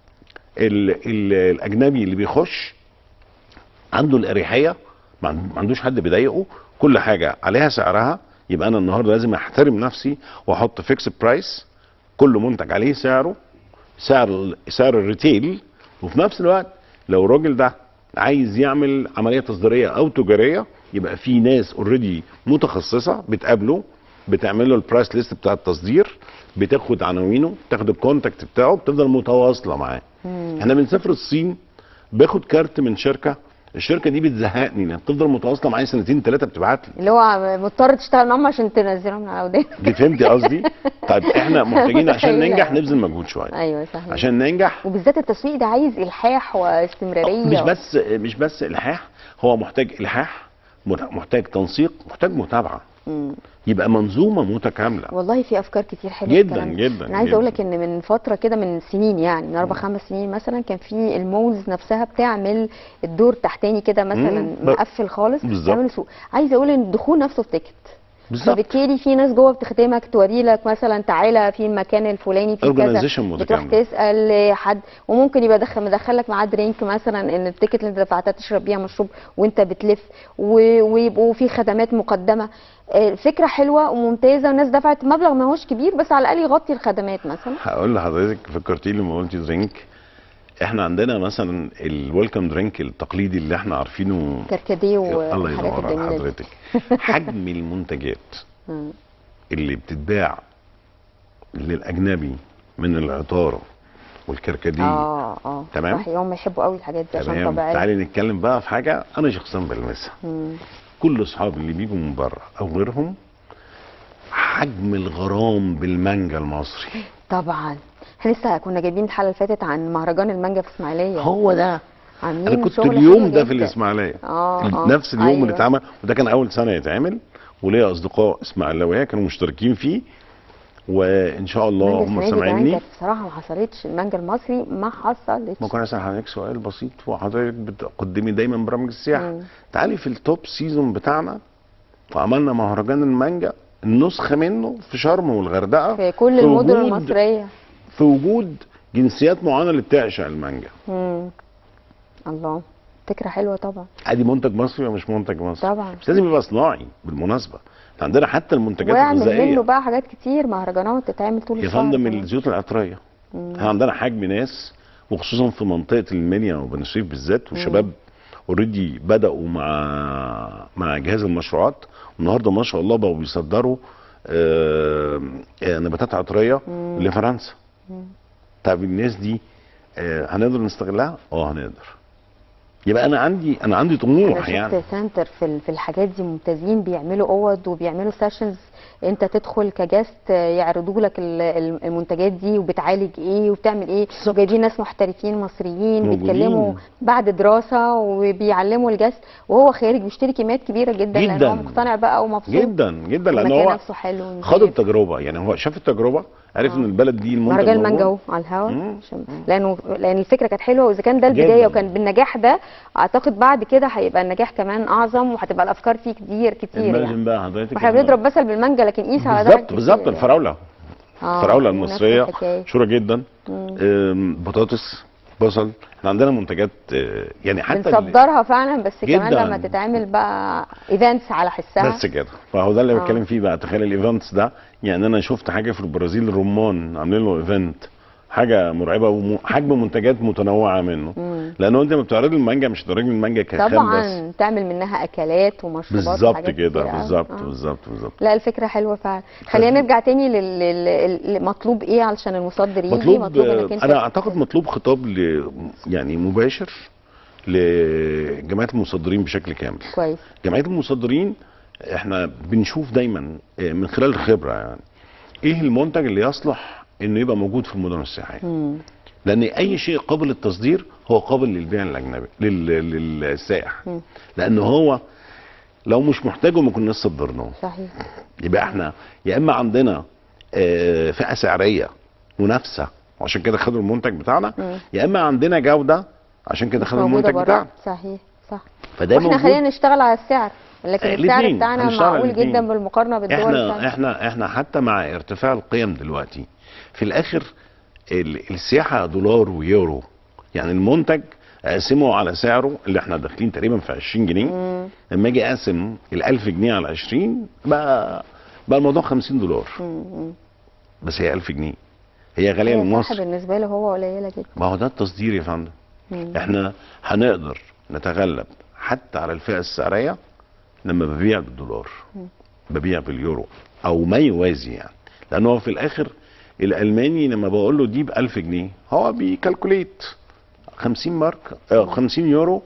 ال... ال... الاجنبي اللي بيخش عنده الاريحيه ما عن- ما عندوش حد بيضايقه كل حاجه عليها سعرها يبقى انا النهارده لازم احترم نفسي واحط فيكس برايس كل منتج عليه سعره سعر ال- سعر الريتيل وفي نفس الوقت لو الراجل ده عايز يعمل عمليه تصديريه او تجاريه يبقى في ناس اوريدي متخصصه بتقابله بتعمل له البرايس ليست بتاع التصدير بتاخد عناوينه بتاخد الكونتاكت بتاعه بتفضل متواصله معاه احنا بنسافر الصين باخد كارت من شركه الشركه دي بتزهقني انها بتفضل متواصله معايا سنتين ثلاثه بتبعت لي اللي هو مضطر تشتغل معاهم عشان تنزلهم من على ودانك دي فهمتي قصدي طيب احنا محتاجين عشان متخيلة. ننجح نبذل مجهود شويه ايوه صحيح عشان ننجح وبالذات التسويق ده عايز الحاح واستمراريه مش بس مش بس الحاح هو محتاج الحاح مت- محتاج تنسيق محتاج متابعه مم. يبقى منظومه متكامله والله في افكار كتير حلوه جداً، الكلام ده. جداً، انا عايزه اقول لك جداً. ان من فتره كده من سنين يعني من اربع خمس سنين مثلا كان في المولز نفسها بتعمل الدور تحتاني كده مثلا مم، ب- مقفل خالص بالظبط. بيعملوا سوق عايزه اقول ان الدخول نفسه بتيكت بالظبط فبالتالي في ناس جوه بتخدمك توري لك مثلا تعالى في المكان الفلاني في كذا Organization بتروح متكاملة. تسال حد وممكن يبقى دخل مدخلك معاه درينك مثلا ان التيكت اللي انت دفعتها تشرب بيها مشروب وانت بتلف و- ويبقوا في خدمات مقدمه آه، فكره حلوه وممتازه والناس دفعت مبلغ ما هوش كبير بس على الاقل يغطي الخدمات مثلا هقول لحضرتك فكرتي لي لما قلتي درينك احنا عندنا مثلا الويلكم درينك التقليدي اللي احنا عارفينه كركديه الله والحاجات ينور على الجميله دي حضرتك حجم المنتجات مم. اللي بتتباع للاجنبي من العطاره والكركديه اه اه تمام؟ صحيح هم يحبوا قوي الحاجات دي عشان تمام طبيعيه تعالي نتكلم بقى في حاجه انا شخصيا بلمسها مم. كل اصحابي اللي بيجوا من بره او غيرهم حجم الغرام بالمانجا المصري طبعا احنا لسه كنا جايبين الحلقه اللي فاتت عن مهرجان المانجا في اسماعيليه هو ده عاملين انا كنت شغل اليوم حلو ده في جدا. الاسماعيليه اه اه نفس اليوم اللي أيوة. اتعمل وده كان اول سنه يتعمل وليا اصدقاء اسماعيلاويه كانوا مشتركين فيه وان شاء الله المانجا هم السنة دي كمان سامعيني كانت بصراحه ما حصلتش المانجا المصري ما حصلتش ممكن اسال حضرتك سؤال بسيط وحضرتك بتقدمي دايما برامج السياحه مم. تعالي في التوب سيزون بتاعنا وعملنا مهرجان المانجا النسخه منه في شرم والغردقه في كل في المدن وجود- المصريه في وجود جنسيات معينه اللي بتعشق المانجا مم. الله فكره حلوه طبعا ادي منتج مصري ولا مش منتج مصري طبعا مش لازم يبقى صناعي بالمناسبه إحنا عندنا حتى المنتجات واعمل منه الغذائيه بقى حاجات كتير مهرجانات تتعمل طول يا الشهر فندم كمان. الزيوت العطريه مم. احنا عندنا حجم ناس وخصوصا في منطقه المنيا وبني سويف بالذات وشباب اوريدي بداوا مع مع جهاز المشروعات والنهارده ما شاء الله بقوا بيصدروا آه، آه، نباتات عطريه مم. لفرنسا مم. طب الناس دي آه، هنقدر نستغلها؟ اه هنقدر يبقى انا عندي انا عندي انا طموح شفت يعني سنتر في ال- في الحاجات دي ممتازين بيعملوا اوض وبيعملوا سيشنز انت تدخل كجاست يعرضوا لك ال- ال- المنتجات دي وبتعالج ايه وبتعمل ايه وجايبين ناس محترفين مصريين موجودين. بيتكلموا بعد دراسه وبيعلموا الجاست وهو خارج بيشتري كميات كبيره جدا لان جداً. هو مقتنع بقى ومبسوط جدا جدا لان المكان هو نفسه حلو خد ونضيف. التجربه يعني هو شاف التجربه عرف ان البلد دي المنتج مهرجان موجود. المانجا اهو على الهوا مم. عشان- لانه لان الفكره كانت حلوه واذا كان ده البدايه جداً. وكان بالنجاح ده اعتقد بعد كده هيبقى النجاح كمان اعظم وهتبقى الافكار فيه كتير كتير يعني الملزم بقى حضرتك واحنا بنضرب مثل بالمانجا لكن قيس على ده بالظبط كتير بالظبط يعني. الفراوله آه، الفراوله نفس المصريه الحكاية. مشهوره جدا مم. آم، بطاطس بصل احنا عندنا منتجات آه، يعني حتى ال- بنصدرها فعلا بس كمان جداً. لما تتعمل بقى ايفنتس على حسها بس كده فهو ده اللي آه. بتكلم فيه بقى تخيل الايفنتس ده يعني انا شفت حاجه في البرازيل الرمان عاملين له ايفنت حاجه مرعبه وحجم منتجات متنوعه منه مم. لانه انت لما بتعرض المانجا مش بتعرض المانجا كخام بس طبعا تعمل منها اكلات ومشروبات بالظبط وحاجات كده كتير أوي. بالظبط آه. بالظبط بالظبط لا الفكره حلوه فعلا خلينا نرجع تاني لل- لل- لل- مطلوب ايه علشان المصدر يجي مطلوب انك انت انا اعتقد مطلوب خطاب ل يعني مباشر لجماعه المصدرين بشكل كامل كويس جمعيه المصدرين احنا بنشوف دايما آه، من خلال الخبره يعني ايه المنتج اللي يصلح انه يبقى موجود في المدن السياحيه مم. لان اي شيء قابل للتصدير هو قابل للبيع الاجنبي لل- للسائح مم. لان هو لو مش محتاجه ما كناش صدرناه صحيح يبقى احنا يا اما عندنا آه، فئه سعريه منافسه وعشان كده خدوا المنتج بتاعنا مم. يا اما عندنا جوده عشان كده مش خدوا موجودة المنتج بره. بتاعنا صحيح صح فده واحنا موجود. خلينا نشتغل على السعر لكن آه، السعر الاتنين. بتاعنا هنشتغل على معقول الاتنين. جدا بالمقارنه بالدول احنا الثانيه احنا احنا حتى مع ارتفاع القيم دلوقتي في الاخر ال- السياحه دولار ويورو يعني المنتج اقسمه على سعره اللي احنا داخلين تقريبا في 20 جنيه مم. لما اجي اقسم ال 1000 جنيه على 20 بقى بقى الموضوع 50 دولار مم. بس هي 1000 جنيه هي غاليه من هي صح مصر بالنسبه له هو قليله جدا ما هو ده التصدير يا فندم مم. احنا هنقدر نتغلب حتى على الفئه السعريه لما ببيع بالدولار ببيع باليورو او ما يوازي يعني لان هو في الاخر الالماني لما بقول له دي ب 1000 جنيه هو بيكالكوليت 50 مارك آه 50 يورو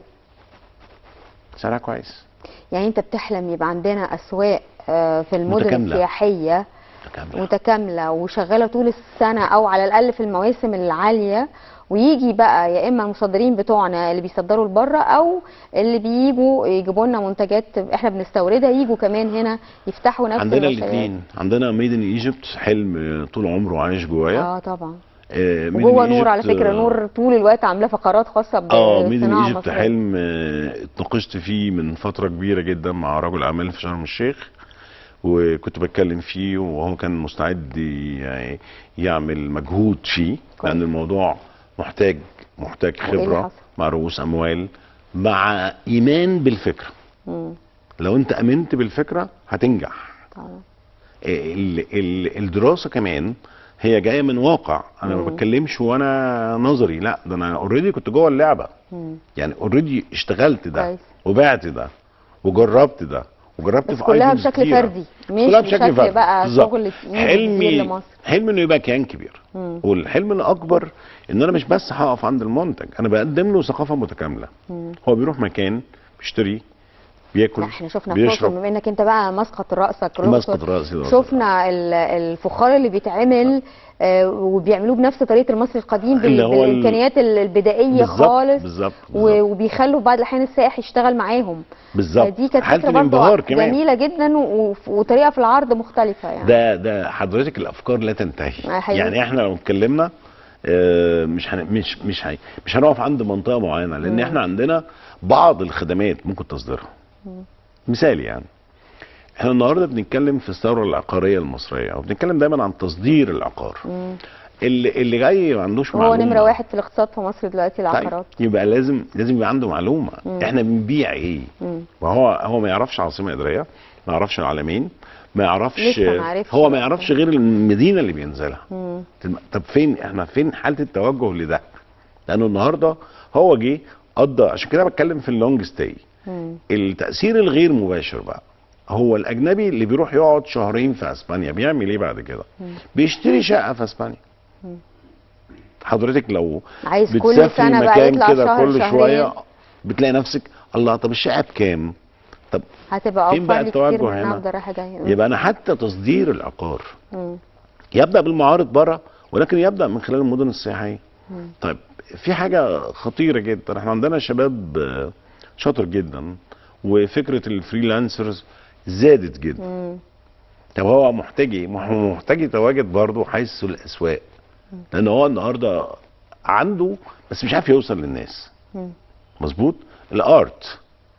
سعرها كويس يعني انت بتحلم يبقى عندنا اسواق آه، في المدن متكاملة. السياحيه متكامله متكامله وشغاله طول السنه او على الاقل في المواسم العاليه ويجي بقى يا اما المصدرين بتوعنا اللي بيصدروا لبره او اللي بيجوا يجيبوا لنا منتجات احنا بنستوردها يجوا كمان هنا يفتحوا نفس عندنا المشاريع. الاثنين عندنا ميد ان ايجيبت حلم طول عمره عايش جوايا اه طبعا آه Made in وجوه نور على Egypt، فكره آه، نور طول الوقت عامله فقرات خاصه اه ميد ان بالصناعه ايجيبت المصريه حلم آه، اتناقشت فيه من فتره كبيره جدا مع رجل اعمال في شرم الشيخ وكنت بتكلم فيه وهو كان مستعد ي- يعمل مجهود فيه كويس. لان الموضوع محتاج محتاج وإيه اللي خبره حصل؟ مع رؤوس اموال مع ايمان بالفكره مم، لو انت امنت بالفكره هتنجح طبعا ال ال الدراسه كمان هي جايه من واقع انا ما مم. بتكلمش وانا نظري لا ده انا اوريدي كنت جوه اللعبه مم. يعني اوريدي اشتغلت ده كويس. وبعت ده وجربت ده وجربت بس في كلها items بشكل كتيرة. فردي مش كلها بشكل بشكل فردي بقى بالظبط. شغل تقيل كبير حلمي لمصر حلمي انه يبقى كيان كبير مم. والحلم الاكبر ان انا مش بس هقف عند المنتج انا بقدم له ثقافه متكامله مم. هو بيروح مكان بيشتري بياكل لا احنا شفنا في الأقصر بيشرب بما انك انت بقى مسقط راسك مسقط الأقصر، راسي الأقصر. شفنا ال- الفخار اللي بيتعمل آه، وبيعملوه بنفس طريقه المصري القديم بال- اللي هو ال- بالامكانيات ال- البدائيه بالظبط خالص بالظبط و- بالظبط. وبيخلوا بعض الاحيان السائح يشتغل معاهم بالظبط دي كانت حالة فكره برضه الانبهار كمان جميله جدا و- وطريقه في العرض مختلفه يعني ده ده حضرتك الافكار لا آه، تنتهي حقيقي. يعني احنا لو اتكلمنا آه، مش هن مش مش هي مش هنقف عند منطقه معينه لان مم. احنا عندنا بعض الخدمات ممكن تصديرها مثال يعني احنا النهارده بنتكلم في الثوره العقاريه المصريه وبنتكلم دايما عن تصدير العقار مم. اللي اللي جاي ما عندوش هو معلومه نمره واحد في الاقتصاد في مصر دلوقتي العقارات طيب يبقى لازم لازم يبقى عنده معلومه مم. احنا بنبيع ايه مم. وهو هو ما يعرفش عاصمه اداريه ما يعرفش العالمين ما يعرفش لسه ما عرفش هو ما بقى. يعرفش غير المدينه اللي بينزلها مم. طب فين احنا فين حاله التوجه لده لانه النهارده هو جه قضى عشان كده بتكلم في اللونج ستاي مم. التاثير الغير مباشر بقى هو الاجنبي اللي بيروح يقعد شهرين في اسبانيا بيعمل ايه بعد كده بيشتري شقه في اسبانيا حضرتك لو عايز كل بتسافري سنه بقى مكان يطلع كده شهر كل شهرين شويه بتلاقي نفسك الله طب الشقه بكام طب هتبقى فين بقى اوفر لي كتير التوجه من هنا؟ افضل رايحه جايه يبقى انا حتى تصدير العقار مم. يبدا بالمعارض بره ولكن يبدا من خلال المدن السياحيه طيب في حاجه خطيره جدا احنا عندنا شباب آه، شاطر جدا وفكره الفريلانسرز زادت جدا مم. طب هو محتاج ايه؟ ما هو محتاج يتواجد برضه حيث الاسواق لان هو النهارده عنده بس مش عارف يوصل للناس مم. مظبوط الارت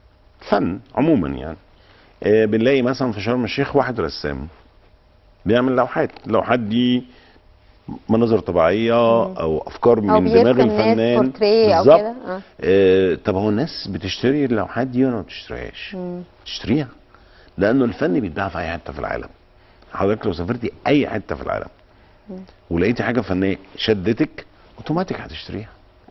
فن عموما يعني آه بنلاقي مثلا في شرم الشيخ واحد رسام بيعمل لوحات اللوحات دي مناظر طبيعيه او افكار او من دماغ بيرسم ناس الفنان بورتريه او بالظبط. كده اه آه طب هو الناس بتشتري اللوحات دي ولا ما بتشتريهاش؟ مم. تشتريها لانه الفن بيتباع في اي حته في العالم حضرتك لو سافرتي اي حته في العالم ولقيتي حاجه فنيه شدتك اوتوماتيك هتشتريها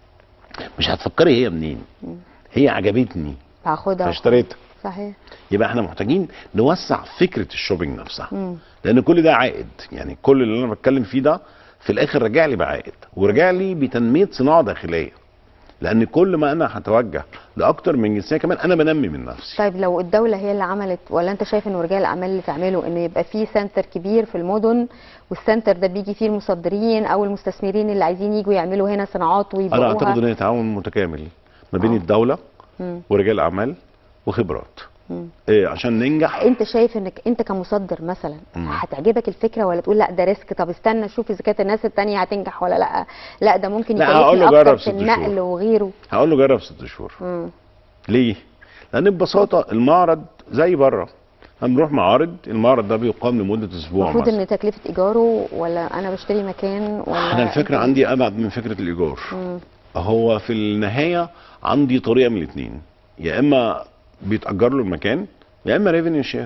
مش هتفكري هي منين هي عجبتني هاخدها فاشتريتها صحيح يبقى احنا محتاجين نوسع فكره الشوبينج نفسها مم. لان كل ده عائد يعني كل اللي انا بتكلم فيه ده في الاخر رجع لي بعائد ورجع لي بتنميه صناعه داخليه لان كل ما انا هتوجه لاكتر من جنسيه كمان انا بنمي من نفسي طيب لو الدولة هي اللي عملت ولا انت شايف ان رجال الاعمال اللي تعمله ان يبقى في سنتر كبير في المدن والسنتر ده بيجي فيه المصدرين او المستثمرين اللي عايزين يجوا يعملوا هنا صناعات انا اعتقد ويبيعوها ان هي تعاون متكامل ما بين آه. الدوله مم. ورجال اعمال وخبرات مم. إيه عشان ننجح انت شايف انك انت كمصدر مثلا مم. هتعجبك الفكره ولا تقول لا ده ريسك طب استنى شوف اذا كانت الناس التانية هتنجح ولا لا لا ده ممكن لا، هقول له يكلفني اكتر جرب في ست النقل شهور. وغيره هقول له جرب ست شهور مم. ليه؟ لان ببساطه المعرض زي بره هنروح معارض المعرض ده بيقام لمده اسبوع المفروض مثلا ان تكلفه ايجاره ولا انا بشتري مكان ولا انا الفكره انت- عندي ابعد من فكره الايجار مم. هو في النهايه عندي طريقه من الاثنين يا اما بيتاجر له المكان يا اما ريفينيو شير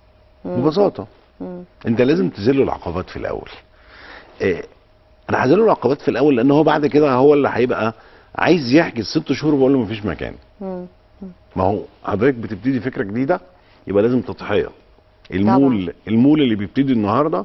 ببساطه مم. انت لازم تزيل له العقبات في الاول إيه انا هزيل له العقبات في الاول لان هو بعد كده هو اللي هيبقى عايز يحجز ست شهور بقول له مفيش مكان مم. ما هو حضرتك بتبتدي فكره جديده يبقى لازم تضحيه المول المول اللي بيبتدي النهارده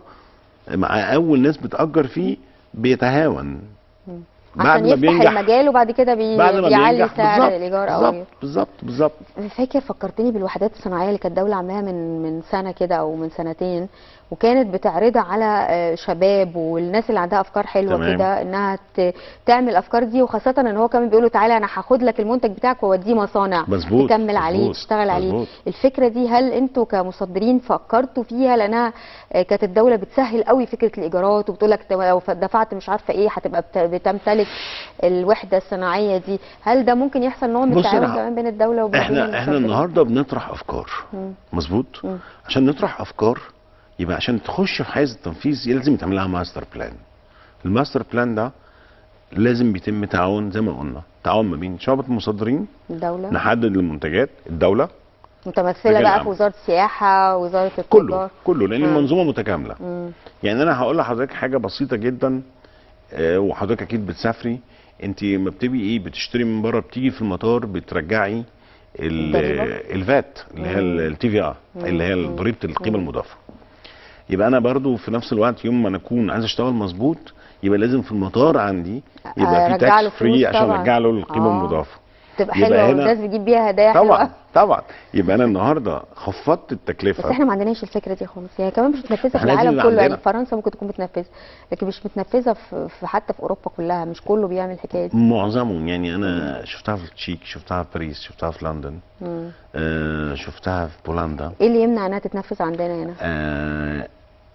مع اول ناس بتاجر فيه بيتهاون عشان يفتح المجال وبعد كده بي... بعد ما بيعلي بينجح سعر بالظبط الايجار او بالظبط غيره بالظبط بالظبط فاكر فكرتني بالوحدات الصناعيه اللي كانت الدوله عاملاها من من سنه كده او من سنتين وكانت بتعرضها على آه، شباب والناس اللي عندها افكار حلوه تمام. كده انها ت- تعمل الافكار دي وخاصه ان هو كمان بيقولوا تعالى انا هاخد لك المنتج بتاعك واوديه مصانع مظبوط، تكمل عليه مظبوط، تشتغل عليه مظبوط. الفكره دي هل انتوا كمصدرين فكرتوا فيها لانها آه، كانت الدوله بتسهل قوي فكره الايجارات وبتقول لك لو دفعت مش عارفه ايه هتبقى بت- بتمتلك الوحده الصناعيه دي هل ده ممكن يحصل نوع من بص التعاون أنا- كمان بين الدوله وبين احنا احنا المصدرين؟ النهارده بنطرح افكار مم. مظبوط مم. عشان نطرح افكار يبقى عشان تخش في حيز التنفيذ لازم يتعمل لها ماستر بلان الماستر بلان ده لازم بيتم تعاون زي ما قلنا تعاون ما بين شعبة المصدرين الدوله نحدد المنتجات الدولة متمثله رجال بقى في أعمال. وزاره السياحه وزاره كله التجار كله لان مم. المنظومة متكاملة مم. يعني انا هقول لحضرتك حاجة بسيطة جدا آه، وحضرتك اكيد بتسافري انت لما بتبقي ايه بتشتري من بره بتيجي في المطار بترجعي ال- الضريبة؟ الفات اللي هي مم. التي في ار اللي هي مم. ضريبه القيمه مم. المضافه يبقى انا برضو في نفس الوقت يوم ما انا اكون عايز اشتغل مظبوط يبقى لازم في المطار عندي يبقى في أرجع له تاكس فري فلوس عشان طبعاً. ارجع له القيمه آه. المضافه تبقى يبقى حلوه هنا- والناس بتجيب بيها هدايا طبعا حلوه طبعا يبقى انا النهارده خفضت بس التكلفه احنا ما عندناش الفكره دي خالص هي كمان مش متنفذه في احنا لازم العالم يبقى كله يعني عندنا. فرنسا ممكن تكون متنفذه لكن مش متنفذه في, في حتى في اوروبا كلها مش كله بيعمل الحكايه دي معظمهم يعني انا شفتها في التشيك شفتها في باريس شفتها في لندن مم. آه شفتها في بولندا ايه اللي يمنع انها تتنفذ عندنا هنا آه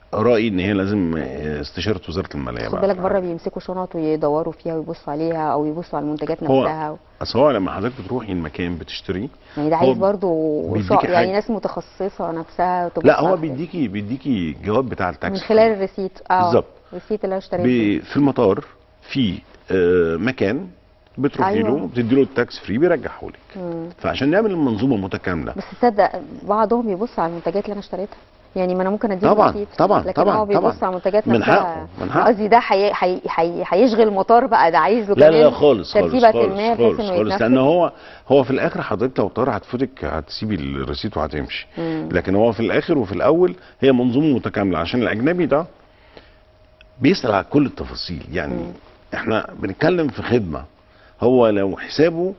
رايي ان هي لازم آه، استشاره وزاره الماليه خد بقى. بالك بره بيمسكوا شنط ويدوروا فيها ويبصوا عليها او يبصوا على المنتجات هو نفسها اصل هو لما حضرتك بتروحي المكان بتشتري يعني ده هو عايز برضو بيديكي شع... يعني حاجة. ناس متخصصه نفسها تبص لا هو على- بيديكي بيديكي جواب بتاع التاكسي من خلال الريسيت اه بالظبط. الريسيت اللي انا اشتريت بيه. ب- في المطار في آه، مكان بتروحي أيوة. له بتدي له التاكس فري بيرجعه لك مم. فعشان نعمل المنظومه متكامله بس تصدق بعضهم يبص على المنتجات اللي انا اشتريتها يعني ما انا ممكن اديله طبعاً، ريسيت طبعاً، لكن طبعاً، هو بيبص طبعاً. على المنتجات من نفسها حقه، من حقه. قصدي ده حي... حي... حي... هيشغل المطار بقى ده عايز له لا لا لا كمان خالص خالص ترتيبة خالص ما بحيث خالص انه خالص يتنفذ. لان هو هو في الاخر حضرتك لو طار هتفوتك هتسيبي الريسيت وهتمشي مم. لكن هو في الاخر وفي الاول هي منظومه متكامله عشان الاجنبي ده بيسال على كل التفاصيل يعني مم. احنا بنتكلم في خدمه هو لو حسابه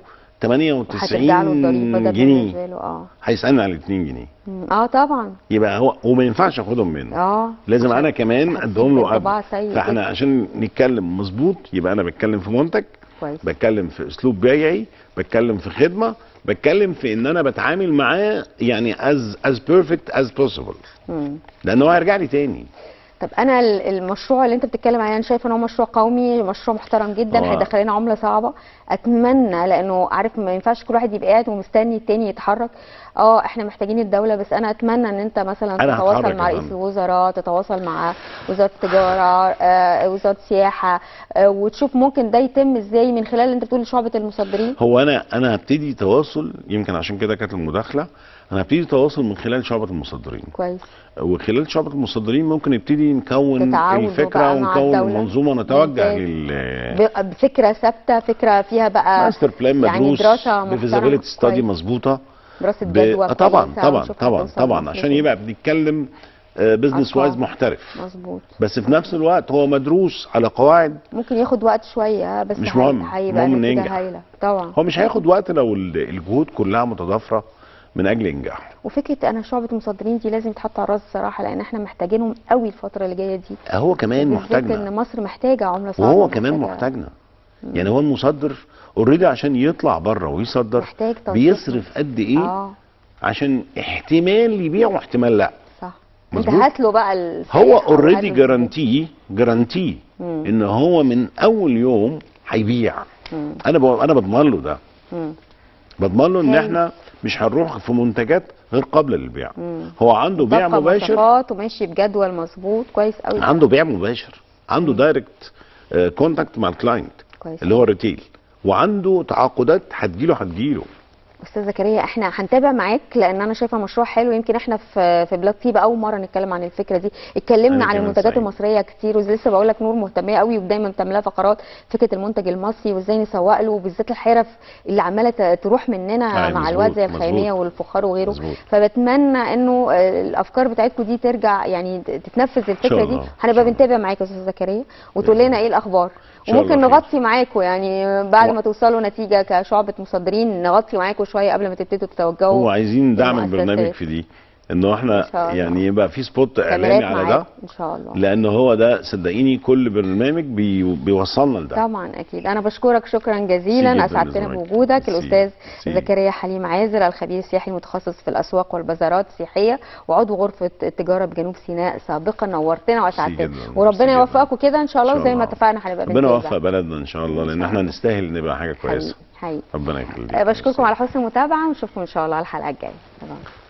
هترجع له الضريبه ده 98 جنيه بالنسبه له اه هيسالني على 2 جنيه مم. اه طبعا يبقى هو وما ينفعش اخدهم منه اه لازم عشان انا كمان هتسيب ادهم له انطباع قبل سيء فاحنا جداً. عشان نتكلم مظبوط يبقى انا بتكلم في منتج كويس بتكلم في اسلوب بيعي بتكلم في خدمه بتكلم في ان انا بتعامل معاه يعني as as perfect as possible مم. لان هو هيرجع لي تاني طب انا ال- المشروع اللي انت بتتكلم عليه انا شايفه ان هو مشروع قومي مشروع محترم جدا هو- هيدخل لنا عمله صعبه اتمنى لانه عارف ما ينفعش كل واحد يبقى قاعد ومستني التاني يتحرك اه احنا محتاجين الدوله بس انا اتمنى ان انت مثلا أنا تتواصل هتحرك مع يا رئيس فندم. الوزراء تتواصل مع وزاره التجاره آه وزاره السياحه آه وتشوف ممكن ده يتم ازاي من خلال انت بتقول شعبه المصدرين هو انا انا هبتدي تواصل يمكن عشان كده كانت المداخله انا هبتدي تواصل من خلال شعبة المصدرين كويس وخلال شعبة المصدرين ممكن نبتدي نكون تتعاونوا الفكره بقى مع ونكون الدولة. منظومه نتوجه ممتاز. لل ب- بفكره ثابته فكره فيها بقى ماستر بلان يعني مدروس دراسه محترمه بفيزابيلتي ستادي كويس. مظبوطه دراسه ب... جدوى آه طبعا كويسة طبعا ونشوف طبعا هتوصل طبعا لفين. عشان يبقى بنتكلم بزنس أرقام. وايز محترف مظبوط بس في نفس الوقت هو مدروس على قواعد ممكن ياخد وقت شويه بس مش هي- مهم، هيبقى المهم نتيجه ننجح. هايله طبعا هو مش هياخد وقت لو ال- الجهود كلها متضافره من اجل انجاحه وفكره انا شعبه المصدرين دي لازم تحط على الراس الصراحه لان احنا محتاجينهم قوي الفتره اللي جايه دي هو كمان بالذات ان محتاجنا مصر محتاجه عمله صعبه وهو كمان محتاجة- محتاجنا يعني هو المصدر اوريدي عشان يطلع بره ويصدر محتاج تنسيق. بيصرف قد ايه اه عشان احتمال يبيع واحتمال لا صح انت مظبوط. هات له بقى السياحة هو وهات اوريدي له جارانتي جارانتي مم. ان هو من اول يوم هيبيع مم. انا ب... انا بضمن له ده مم. بضمن له ان هايل. احنا مش هنروح في منتجات غير قابله للبيع مم. هو عنده بيع دقة مباشر مواصفات وماشي بجدول مظبوط كويس قوي عنده بيع مباشر عنده دايركت كونتاكت مع الكلاينت كويس اللي هو الريتيل وعنده تعاقدات هتجيله هتجيله استاذ زكريا احنا هنتابع معاك لان انا شايفه مشروع حلو يمكن احنا في في بلاد طيبه اول مره نتكلم عن الفكره دي اتكلمنا أنا عن كمان المنتجات سعيد. المصريه كتير ولسه بقول لك نور مهتميه قوي ودايما بتعملها فقرات فكره المنتج المصري وازاي نسوق له وبالذات الحرف اللي عماله ت- تروح مننا أيوة، مع الوقت زي مظبوط، الخيميه مظبوط. والفخار وغيره مظبوط. فبتمنى انه آه، الافكار بتاعتكم دي ترجع يعني ت- تتنفذ الفكره دي الله، إن هنبقى شاء الله. بنتابع معاك يا استاذ زكريا وتقول لنا ايه الاخبار شاء وممكن الله خير. نغطي معاكم يعني بعد و- ما توصلوا نتيجه كشعبه مصدرين نغطي معاكم شويه قبل ما تبتدوا تتوجهوا هو عايزين دعم المؤسسات. البرنامج في دي انه احنا إن شاء الله. يعني يبقى في سبوت اعلامي كاميرات على معاك ده ان شاء الله لان هو ده صدقيني كل برنامج بي بيوصلنا لده طبعا اكيد انا بشكرك شكرا ميرسي جزيلا جداً اسعدتنا لزمانك. بوجودك ميرسي. الاستاذ ميرسي. زكريا حليم عازر الخبير السياحي المتخصص في الاسواق والبازارات السياحيه وعضو غرفه التجاره بجنوب سيناء سابقا نورتنا واسعدتنا جداً. ميرسي وربنا جداً. يوفقكم كده ان شاء الله إن شاء وزي ما الله. اتفقنا هنبقى ربنا بنتابع. يوفق بلدنا ان شاء الله إن لان شاء احنا الله. نستاهل نبقى حاجه كويسه حقيقي حقيقي ربنا يخليك آه، بشكركم ميرسي. على حسن المتابعه ونشوفكم ان شاء الله على الحلقه الجايه